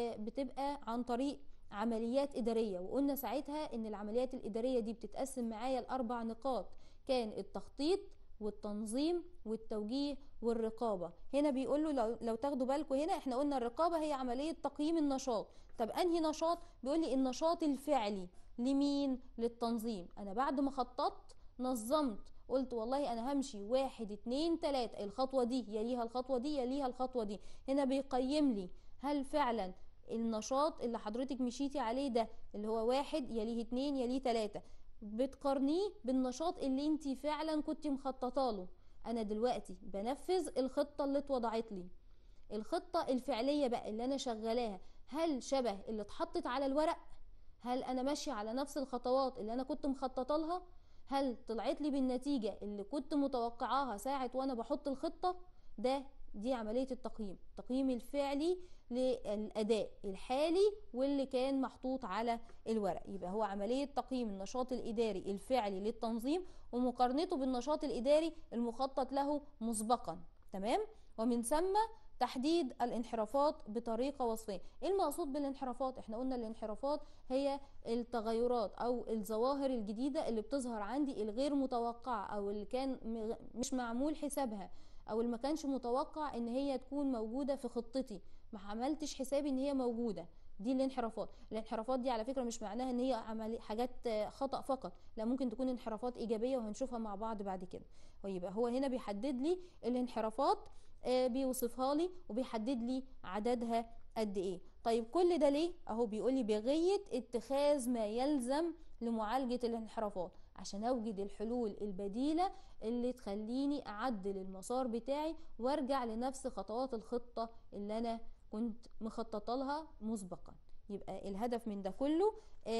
بتبقى عن طريق عمليات إدارية وقلنا ساعتها إن العمليات الإدارية دي بتتقسم معايا لأربع نقاط كان التخطيط والتنظيم والتوجيه والرقابة هنا بيقول له لو, لو تاخدوا بالكم هنا احنا قلنا الرقابة هي عملية تقييم النشاط طب أنهي نشاط بيقول لي النشاط الفعلي لمين للتنظيم أنا بعد ما خططت نظمت قلت والله انا همشي واحد اتنين تلاتة الخطوة دي يليها الخطوة دي يليها الخطوة دي هنا بيقيم لي هل فعلا النشاط اللي حضرتك مشيتي عليه ده اللي هو واحد يليه اتنين يليه تلاتة بتقارنيه بالنشاط اللي انت فعلا كنت مخططه له انا دلوقتي بنفذ الخطة اللي اتوضعت لي الخطة الفعلية بقى اللي انا شغلاها هل شبه اللي اتحطت على الورق هل انا ماشية على نفس الخطوات اللي انا كنت مخططه لها هل طلعت لي بالنتيجة اللي كنت متوقعاها ساعة وانا بحط الخطة ده دي عملية التقييم التقييم الفعلي للأداء الحالي واللي كان محطوط على الورق يبقى هو عملية تقييم النشاط الإداري الفعلي للتنظيم ومقارنته بالنشاط الإداري المخطط له مسبقا تمام ومن ثم تحديد الانحرافات بطريقة وصفية ايه المقصود بالانحرافات احنا قلنا الانحرافات هي التغيرات او الظواهر الجديدة اللي بتظهر عندي الغير متوقعة او اللي كان مش معمول حسابها او اللي ما كانش متوقع ان هي تكون موجودة في خطتي ما عملتش حسابي ان هي موجودة دي الانحرافات الانحرافات دي على فكرة مش معناها ان هي عملي حاجات خطأ فقط لا ممكن تكون انحرافات ايجابية وهنشوفها مع بعض بعد كده ويبقى هو هنا بيحدد لي الانحرافات بيوصفها لي وبيحدد لي عددها قد ايه طيب كل ده ليه اهو بيقول لي بغيه اتخاذ ما يلزم لمعالجه الانحرافات عشان اوجد الحلول البديله اللي تخليني اعدل المسار بتاعي وارجع لنفس خطوات الخطه اللي انا كنت مخططه لها مسبقا يبقى الهدف من ده كله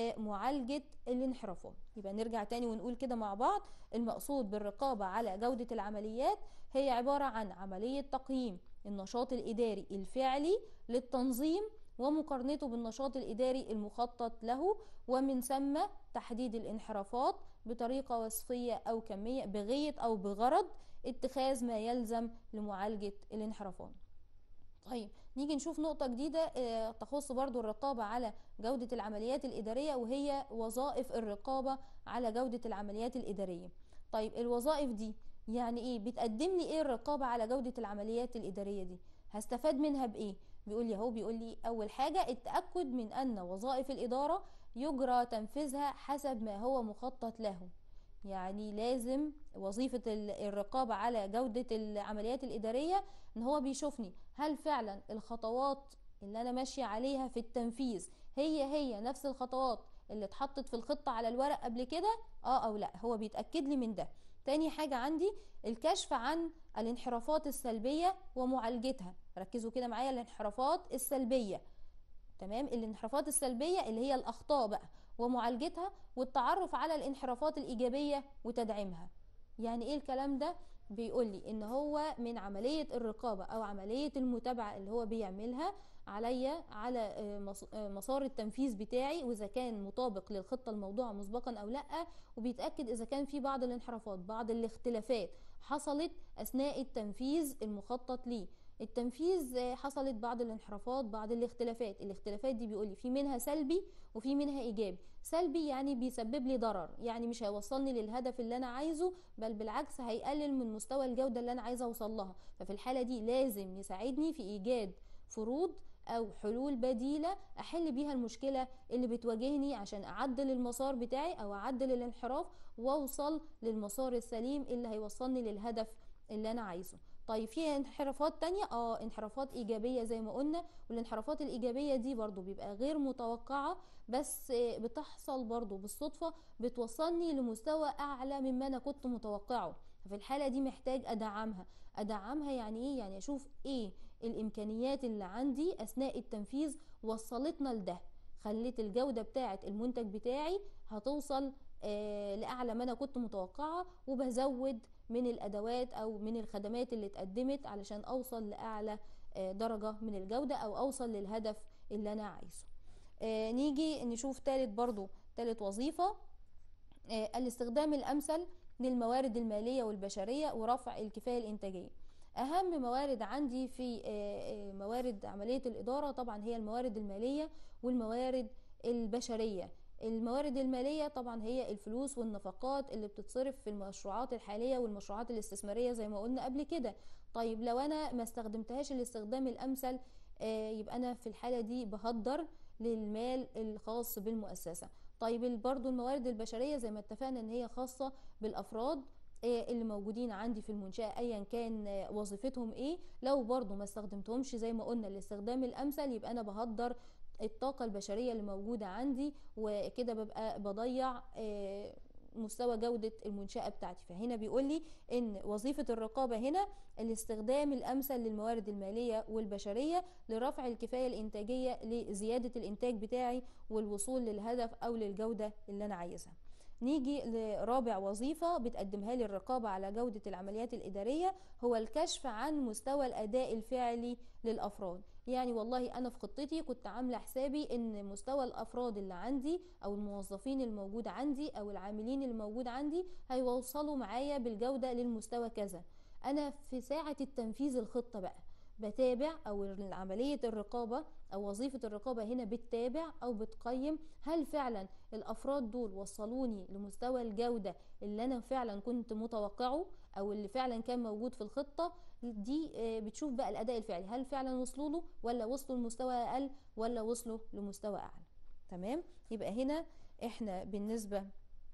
معالجة الانحرافات يبقى نرجع تاني ونقول كده مع بعض المقصود بالرقابة على جودة العمليات هي عبارة عن عملية تقييم النشاط الإداري الفعلي للتنظيم ومقارنته بالنشاط الإداري المخطط له ومن ثم تحديد الانحرافات بطريقة وصفية أو كمية بغية أو بغرض اتخاذ ما يلزم لمعالجة الانحرافات طيب نيجي نشوف نقطة جديدة آه، تخص برضو الرقابة على جودة العمليات الإدارية وهي وظائف الرقابة على جودة العمليات الإدارية طيب الوظائف دي يعني ايه بتقدم لي ايه الرقابة على جودة العمليات الإدارية دي هستفاد منها بايه بيقول لي اهو بيقول لي اول حاجة التأكد من ان وظائف الإدارة يجرى تنفيذها حسب ما هو مخطط له يعني لازم وظيفة الرقابة على جودة العمليات الإدارية ان هو بيشوفني هل فعلا الخطوات اللي انا ماشية عليها في التنفيذ هي هي نفس الخطوات اللي اتحطت في الخطة على الورق قبل كده اه او لا هو بيتأكد لي من ده تاني حاجة عندي الكشف عن الانحرافات السلبية ومعالجتها ركزوا كده معايا الانحرافات السلبية تمام الانحرافات السلبية اللي هي الأخطاء بقى ومعالجتها والتعرف على الانحرافات الإيجابية وتدعيمها يعني ايه الكلام ده بيقول لي ان هو من عملية الرقابة او عملية المتابعة اللي هو بيعملها عليا على آه، آه، مسار التنفيذ بتاعي واذا كان مطابق للخطة الموضوعة مسبقا او لا وبيتأكد اذا كان في بعض الانحرافات بعض الاختلافات حصلت اثناء التنفيذ المخطط ليه التنفيذ آه، حصلت بعض الانحرافات بعض الاختلافات الاختلافات دي بيقولي في منها سلبي وفي منها ايجابي سلبي يعني بيسبب لي ضرر يعني مش هيوصلني للهدف اللي انا عايزه بل بالعكس هيقلل من مستوى الجودة اللي انا عايزه اوصل لها ففي الحالة دي لازم يساعدني في ايجاد فروض او حلول بديلة احل بيها المشكلة اللي بتواجهني عشان اعدل المسار بتاعي او اعدل الانحراف واوصل للمسار السليم اللي هيوصلني للهدف اللي انا عايزه طيب في انحرافات تانية اه انحرافات ايجابية زي ما قلنا والانحرافات الايجابية دي برضو بيبقى غير متوقعة بس بتحصل برضو بالصدفة بتوصلني لمستوى اعلى مما انا كنت متوقعه في الحالة دي محتاج ادعمها ادعمها يعني ايه يعني اشوف ايه الامكانيات اللي عندي اثناء التنفيذ وصلتنا لده خليت الجودة بتاعة المنتج بتاعي هتوصل آه لأعلى ما أنا كنت متوقعة وبزود من الادوات او من الخدمات اللي اتقدمت علشان اوصل لاعلى آه، درجة من الجودة او اوصل للهدف اللي انا عايزه آه، نيجي نشوف تالت برضو تالت وظيفة آه، الاستخدام الامثل للموارد المالية والبشرية ورفع الكفاية الانتاجية اهم موارد عندي في موارد عملية الادارة طبعا هي الموارد المالية والموارد البشرية الموارد المالية طبعا هي الفلوس والنفقات اللي بتتصرف في المشروعات الحالية والمشروعات الاستثمارية زي ما قلنا قبل كده طيب لو انا ما استخدمتهاش الاستخدام الامثل آه يبقى انا في الحالة دي بهدر للمال الخاص بالمؤسسة طيب برضو الموارد البشرية زي ما اتفقنا ان هي خاصة بالافراد آه، اللي موجودين عندي في المنشأة ايا كان آه، وظيفتهم ايه لو برضو ما استخدمتهمش زي ما قلنا الاستخدام الامثل يبقى انا بهدر الطاقة البشرية اللي موجودة عندي وكده ببقى بضيع آه، مستوى جودة المنشأة بتاعتي فهنا بيقول لي ان وظيفة الرقابة هنا الاستخدام الامثل للموارد المالية والبشرية لرفع الكفاية الانتاجية لزيادة الانتاج بتاعي والوصول للهدف او للجودة اللي انا عايزها نيجي لرابع وظيفة بتقدمها لي الرقابة على جودة العمليات الإدارية هو الكشف عن مستوى الأداء الفعلي للأفراد يعني والله أنا في خطتي كنت عاملة حسابي إن مستوى الأفراد اللي عندي أو الموظفين الموجود عندي أو العاملين الموجود عندي هيوصلوا معايا بالجودة للمستوى كذا أنا في ساعة التنفيذ الخطة بقى بتابع او عمليه الرقابه او وظيفه الرقابه هنا بتتابع او بتقيم هل فعلا الافراد دول وصلوني لمستوى الجوده اللي انا فعلا كنت متوقعه او اللي فعلا كان موجود في الخطه دي آه، بتشوف بقى الاداء الفعلي هل فعلا وصلوا له ولا وصلوا لمستوى اقل ولا وصلوا لمستوى اعلى تمام يبقى هنا احنا بالنسبه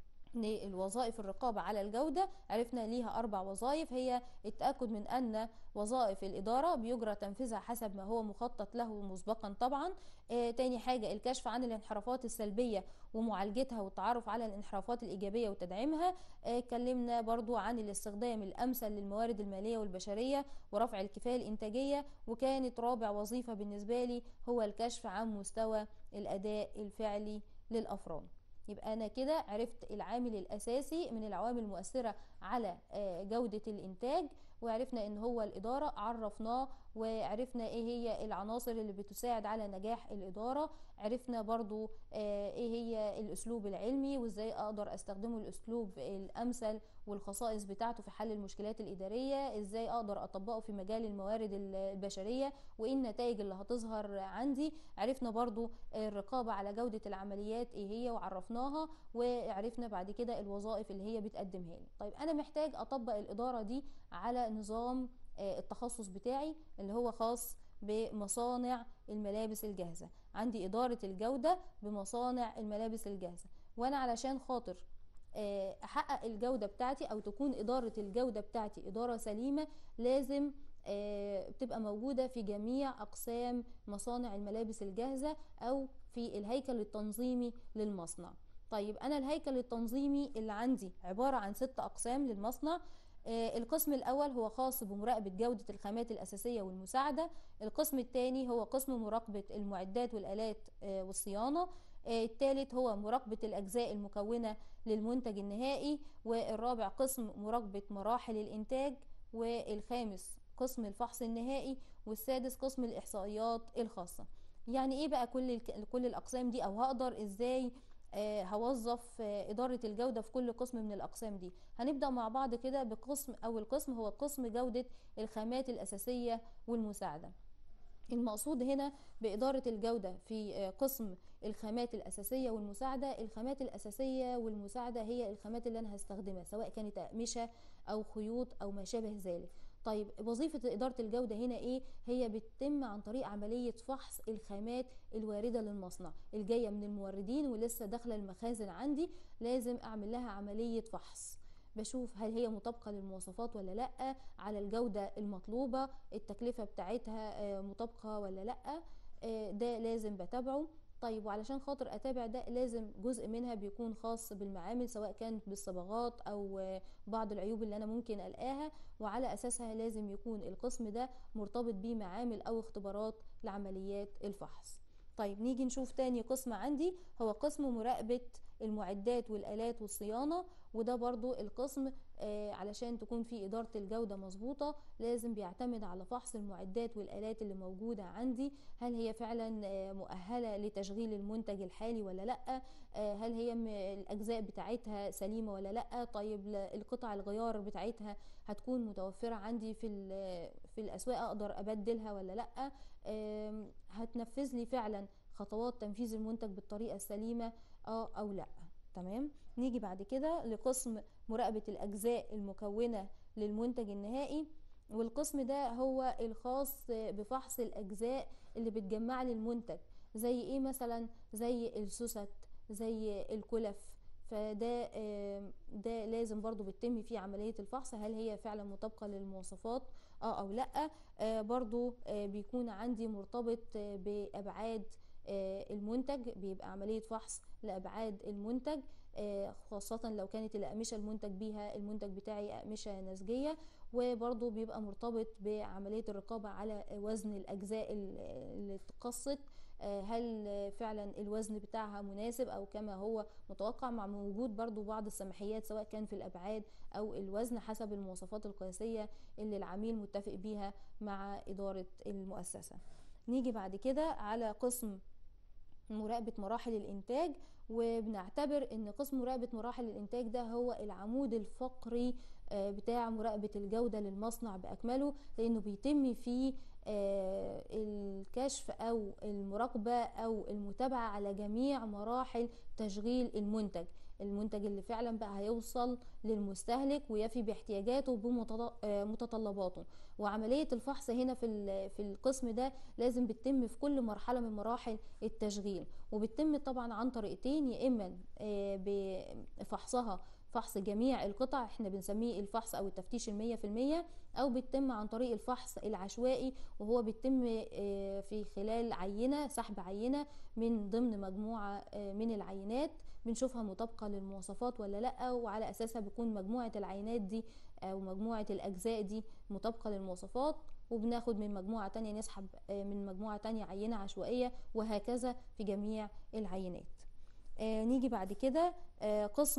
للوظائف الرقابة على الجودة عرفنا ليها أربع وظائف هي التأكد من أن وظائف الإدارة بيجرى تنفيذها حسب ما هو مخطط له مسبقا طبعا آه تاني حاجة الكشف عن الانحرافات السلبية ومعالجتها والتعرف على الانحرافات الإيجابية وتدعيمها آه اتكلمنا برضو عن الاستخدام الأمثل للموارد المالية والبشرية ورفع الكفاية الإنتاجية وكانت رابع وظيفة بالنسبة لي هو الكشف عن مستوى الأداء الفعلي للأفراد يبقى انا كده عرفت العامل الاساسي من العوامل المؤثره على آه، جوده الانتاج وعرفنا ان هو الاداره عرفناه وعرفنا ايه هي العناصر اللي بتساعد على نجاح الاداره عرفنا برضو آه، ايه هي الاسلوب العلمي وازاي اقدر استخدمه الاسلوب الامثل والخصائص بتاعته في حل المشكلات الاداريه ازاي اقدر اطبقه في مجال الموارد البشريه وايه النتائج اللي هتظهر عندي عرفنا برضو الرقابه على جوده العمليات ايه هي وعرفناها وعرفنا بعد كده الوظائف اللي هي بتقدمها لي طيب انا محتاج اطبق الاداره دي على نظام آه، التخصص بتاعي اللي هو خاص بمصانع الملابس الجاهزة عندي إدارة الجودة بمصانع الملابس الجاهزة وأنا علشان خاطر آه، أحقق الجودة بتاعتي أو تكون إدارة الجودة بتاعتي إدارة سليمة لازم آه، بتبقى موجودة في جميع أقسام مصانع الملابس الجاهزة أو في الهيكل التنظيمي للمصنع طيب أنا الهيكل التنظيمي اللي عندي عبارة عن ست أقسام للمصنع آه، القسم الأول هو خاص بمراقبة جودة الخامات الأساسية والمساعدة القسم الثاني هو قسم مراقبة المعدات والآلات آه، والصيانة آه، الثالث هو مراقبة الأجزاء المكونة للمنتج النهائي والرابع قسم مراقبة مراحل الإنتاج والخامس قسم الفحص النهائي والسادس قسم الإحصائيات الخاصة يعني ايه بقى كل كل الاقسام دي او هقدر ازاي آه، هوظف آه، إدارة الجودة في كل قسم من الأقسام دي هنبدأ مع بعض كده بقسم أول قسم هو قسم جودة الخامات الأساسية والمساعدة المقصود هنا بإدارة الجودة في آه، قسم الخامات الأساسية والمساعدة الخامات الأساسية والمساعدة هي الخامات اللي أنا هستخدمها سواء كانت أقمشة أو خيوط أو ما شابه ذلك طيب وظيفة إدارة الجودة هنا إيه؟ هي بتتم عن طريق عملية فحص الخامات الواردة للمصنع الجاية من الموردين ولسه داخلة المخازن عندي لازم أعمل لها عملية فحص بشوف هل هي مطابقة للمواصفات ولا لأ على الجودة المطلوبة التكلفة بتاعتها آه، مطابقة ولا لأ آه، ده لازم بتابعه طيب وعلشان خاطر اتابع ده لازم جزء منها بيكون خاص بالمعامل سواء كانت بالصبغات او بعض العيوب اللي انا ممكن القاها وعلى اساسها لازم يكون القسم ده مرتبط بيه معامل او اختبارات لعمليات الفحص طيب نيجي نشوف تاني قسم عندي هو قسم مراقبة المعدات والآلات والصيانة وده برضو القسم آه علشان تكون في إدارة الجودة مظبوطة لازم بيعتمد على فحص المعدات والآلات اللي موجودة عندي هل هي فعلا آه مؤهلة لتشغيل المنتج الحالي ولا لأ آه هل هي الأجزاء بتاعتها سليمة ولا لأ طيب القطع الغيار بتاعتها هتكون متوفرة عندي في, في الأسواق أقدر أبدلها ولا لأ هتنفذ لي فعلا خطوات تنفيذ المنتج بالطريقة السليمة اه او لا تمام نيجي بعد كده لقسم مراقبة الأجزاء المكونة للمنتج النهائي والقسم ده هو الخاص بفحص الأجزاء اللي بتجمع لي المنتج زي ايه مثلا زي السوست زي الكلف فده ده لازم برضو بتتم فيه عملية الفحص هل هي فعلا مطابقة للمواصفات اه او لا آه برضو آه بيكون عندي مرتبط بأبعاد آه المنتج بيبقى عملية فحص لأبعاد المنتج خاصة لو كانت الأقمشة المنتج بيها المنتج بتاعي أقمشة نسجية وبرضو بيبقى مرتبط بعملية الرقابة على وزن الأجزاء اللي اتقصت هل فعلا الوزن بتاعها مناسب او كما هو متوقع مع وجود برضو بعض السماحيات سواء كان في الابعاد او الوزن حسب المواصفات القياسية اللي العميل متفق بيها مع ادارة المؤسسة نيجي بعد كده على قسم مراقبة مراحل الإنتاج وبنعتبر ان قسم مراقبة مراحل الانتاج ده هو العمود الفقري بتاع مراقبة الجودة للمصنع بأكمله لأنه بيتم فيه الكشف أو المراقبة أو المتابعة على جميع مراحل تشغيل المنتج المنتج اللي فعلا بقى هيوصل للمستهلك ويفي باحتياجاته بمتطلباته وعملية الفحص هنا في في القسم ده لازم بتتم في كل مرحلة من مراحل التشغيل وبتتم طبعا عن طريقتين يا إما بفحصها فحص جميع القطع احنا بنسميه الفحص او التفتيش المية في المية او بيتم عن طريق الفحص العشوائي وهو بيتم في خلال عينة سحب عينة من ضمن مجموعة من العينات بنشوفها مطابقة للمواصفات ولا لا وعلى اساسها بيكون مجموعة العينات دي او مجموعة الاجزاء دي مطابقة للمواصفات وبناخد من مجموعة تانية نسحب من مجموعة تانية عينة عشوائية وهكذا في جميع العينات نيجي بعد كده قسم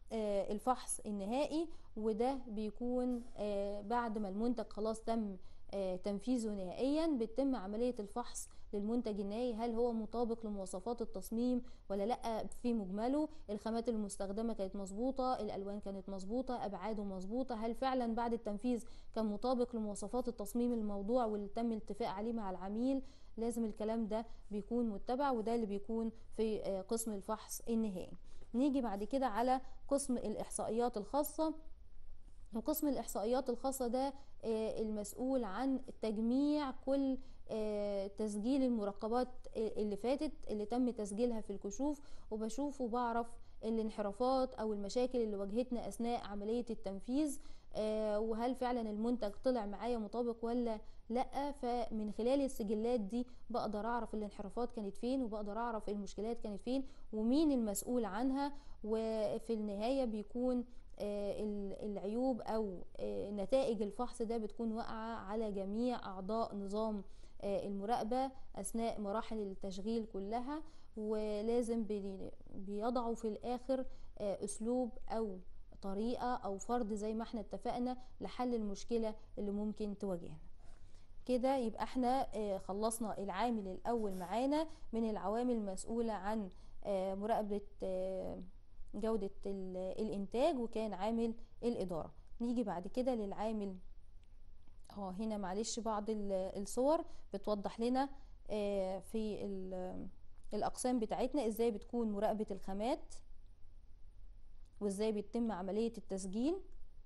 آه، الفحص النهائي وده بيكون آه، بعد ما المنتج خلاص تم آه، تنفيذه نهائيا بتتم عملية الفحص للمنتج النهائي هل هو مطابق لمواصفات التصميم ولا لا في مجمله الخامات المستخدمة كانت مظبوطة الألوان كانت مظبوطة أبعاده مظبوطة هل فعلا بعد التنفيذ كان مطابق لمواصفات التصميم الموضوع واللي تم الاتفاق عليه مع العميل لازم الكلام ده بيكون متبع وده اللي بيكون في آه، قسم الفحص النهائي نيجي بعد كده على قسم الإحصائيات الخاصة وقسم الإحصائيات الخاصة ده آه، المسؤول عن تجميع كل آه، تسجيل المراقبات اللي فاتت اللي تم تسجيلها في الكشوف وبشوف وبعرف الانحرافات او المشاكل اللي واجهتنا اثناء عمليه التنفيذ آه، وهل فعلا المنتج طلع معايا مطابق ولا لا فمن خلال السجلات دي بقدر اعرف الانحرافات كانت فين وبقدر اعرف المشكلات كانت فين ومين المسؤول عنها وفي النهايه بيكون آه، ال- العيوب او آه، نتائج الفحص ده بتكون واقعه على جميع اعضاء نظام آه، المراقبه اثناء مراحل التشغيل كلها ولازم بي- بيضعوا في الاخر آه، اسلوب او طريقه او فرض زي ما احنا اتفقنا لحل المشكله اللي ممكن تواجهنا كده يبقى احنا آه، خلصنا العامل الاول معانا من العوامل المسؤوله عن آه، مراقبه آه، جوده ال- الانتاج وكان عامل الاداره نيجي بعد كده للعامل اه هنا معلش بعض ال- الصور بتوضح لنا آه، في ال- الاقسام بتاعتنا ازاي بتكون مراقبه الخامات وازاي بيتم عمليه التسجيل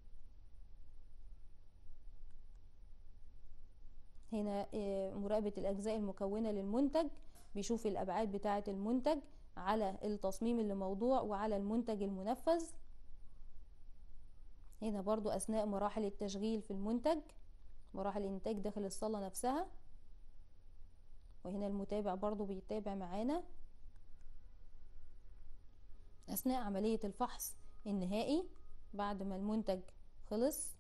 هنا آه، مراقبة الأجزاء المكونة للمنتج بيشوف الأبعاد بتاعة المنتج على التصميم اللي موضوع وعلى المنتج المنفذ هنا برضو أثناء مراحل التشغيل في المنتج مراحل الإنتاج داخل الصالة نفسها وهنا المتابع برضو بيتابع معانا أثناء عملية الفحص النهائي بعد ما المنتج خلص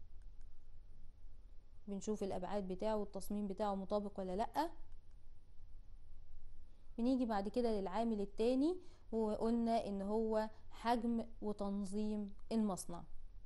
بنشوف الابعاد بتاعه والتصميم بتاعه مطابق ولا لا بنيجي بعد كده للعامل التاني وقلنا ان هو حجم وتنظيم المصنع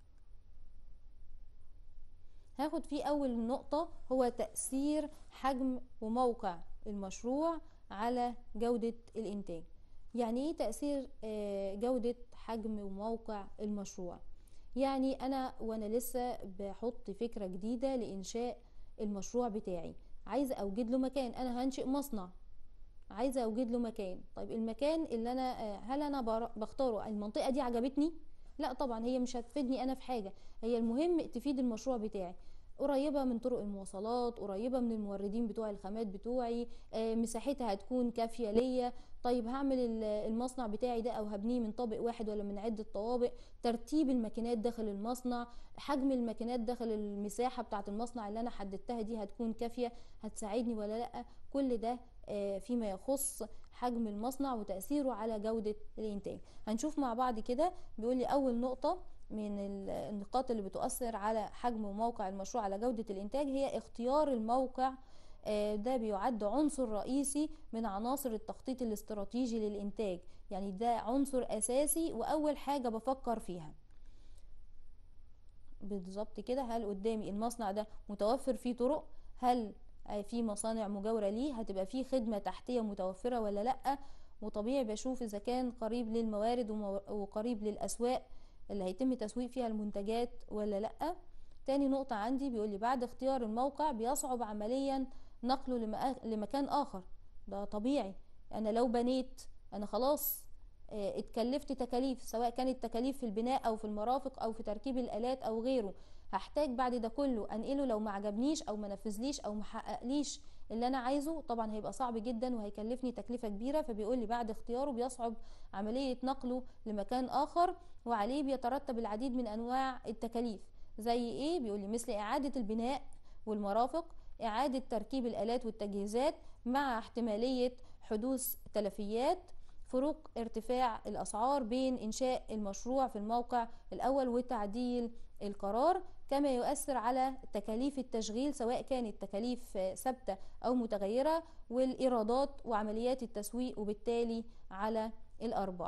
هاخد فيه اول نقطة هو تأثير حجم وموقع المشروع على جودة الانتاج يعني ايه تأثير آه، جودة حجم وموقع المشروع يعني انا وانا لسه بحط فكره جديده لانشاء المشروع بتاعي عايزه اوجد له مكان انا هنشئ مصنع عايزه اوجد له مكان طيب المكان اللي انا آه، هل انا بر- بختاره المنطقه دي عجبتني لا طبعا هي مش هتفيدني انا في حاجه هي المهم تفيد المشروع بتاعي قريبة من طرق المواصلات قريبة من الموردين بتوع الخامات بتوعي آه، مساحتها هتكون كافية ليا طيب هعمل ال- المصنع بتاعي ده او هبنيه من طابق واحد ولا من عدة طوابق ترتيب الماكينات داخل المصنع حجم الماكينات داخل المساحة بتاعة المصنع اللي انا حددتها دي هتكون كافية هتساعدني ولا لا كل ده آه، فيما يخص حجم المصنع وتأثيره على جودة الإنتاج هنشوف مع بعض كده بيقول لي أول نقطة من ال- النقاط اللي بتؤثر على حجم وموقع المشروع على جودة الإنتاج هي اختيار الموقع آه، ده بيعد عنصر رئيسي من عناصر التخطيط الاستراتيجي للإنتاج يعني ده عنصر أساسي وأول حاجة بفكر فيها بالظبط كده هل قدامي المصنع ده متوفر فيه طرق هل آه، في مصانع مجاورة ليه هتبقى فيه خدمة تحتية متوفرة ولا لأ وطبيعي بشوف إذا كان قريب للموارد ومو- وقريب للأسواق اللي هيتم تسويق فيها المنتجات ولا لأ تاني نقطة عندي بيقول لي بعد اختيار الموقع بيصعب عمليا نقله لمأ- لمكان آخر ده طبيعي أنا لو بنيت أنا خلاص آه، اتكلفت تكاليف سواء كانت تكاليف في البناء أو في المرافق أو في تركيب الآلات أو غيره هحتاج بعد ده كله أنقله لو ما عجبنيش أو ما نفذليش أو ما حققليش اللي أنا عايزه طبعا هيبقى صعب جدا وهيكلفني تكلفة كبيرة فبيقول لي بعد اختياره بيصعب عملية نقله لمكان آخر وعليه بيترتب العديد من أنواع التكاليف زي إيه بيقول لي مثل إعادة البناء والمرافق إعادة تركيب الآلات والتجهيزات مع احتمالية حدوث تلفيات فروق ارتفاع الأسعار بين إنشاء المشروع في الموقع الأول وتعديل القرار كما يؤثر على تكاليف التشغيل سواء كانت تكاليف آه، ثابتة أو متغيرة والإيرادات وعمليات التسويق وبالتالي على الأرباح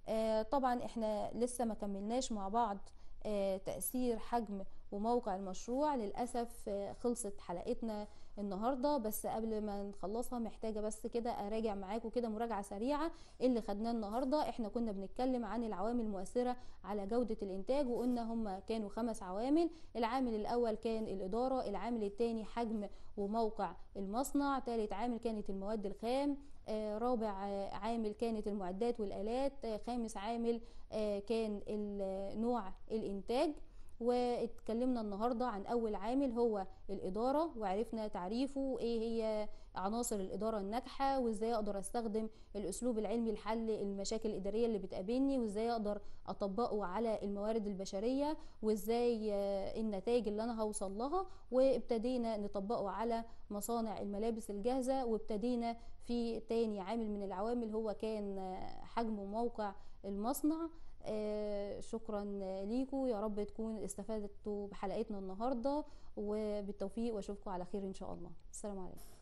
آه، طبعا احنا لسه ما كملناش مع بعض آه، تأثير حجم وموقع المشروع للأسف آه، خلصت حلقتنا النهاردة بس قبل ما نخلصها محتاجة بس كده أراجع معاكم كده مراجعة سريعة اللي خدناه النهاردة احنا كنا بنتكلم عن العوامل المؤثرة على جودة الإنتاج وقلنا هم كانوا خمس عوامل العامل الأول كان الإدارة العامل الثاني حجم وموقع المصنع ثالث عامل كانت المواد الخام آه، رابع آه، عامل كانت المعدات والآلات آه، خامس عامل آه، كان ال- نوع الإنتاج واتكلمنا النهارده عن اول عامل هو الاداره وعرفنا تعريفه وايه هي عناصر الاداره الناجحه وازاي اقدر استخدم الاسلوب العلمي لحل المشاكل الاداريه اللي بتقابلني وازاي اقدر اطبقه على الموارد البشريه وازاي آه، النتائج اللي انا هوصل لها وابتدينا نطبقه على مصانع الملابس الجاهزه وابتدينا في تاني عامل من العوامل هو كان آه، حجم وموقع المصنع آه، شكرا ليكم يا رب تكون استفادتوا بحلقتنا النهارده وبالتوفيق واشوفكم على خير ان شاء الله السلام عليكم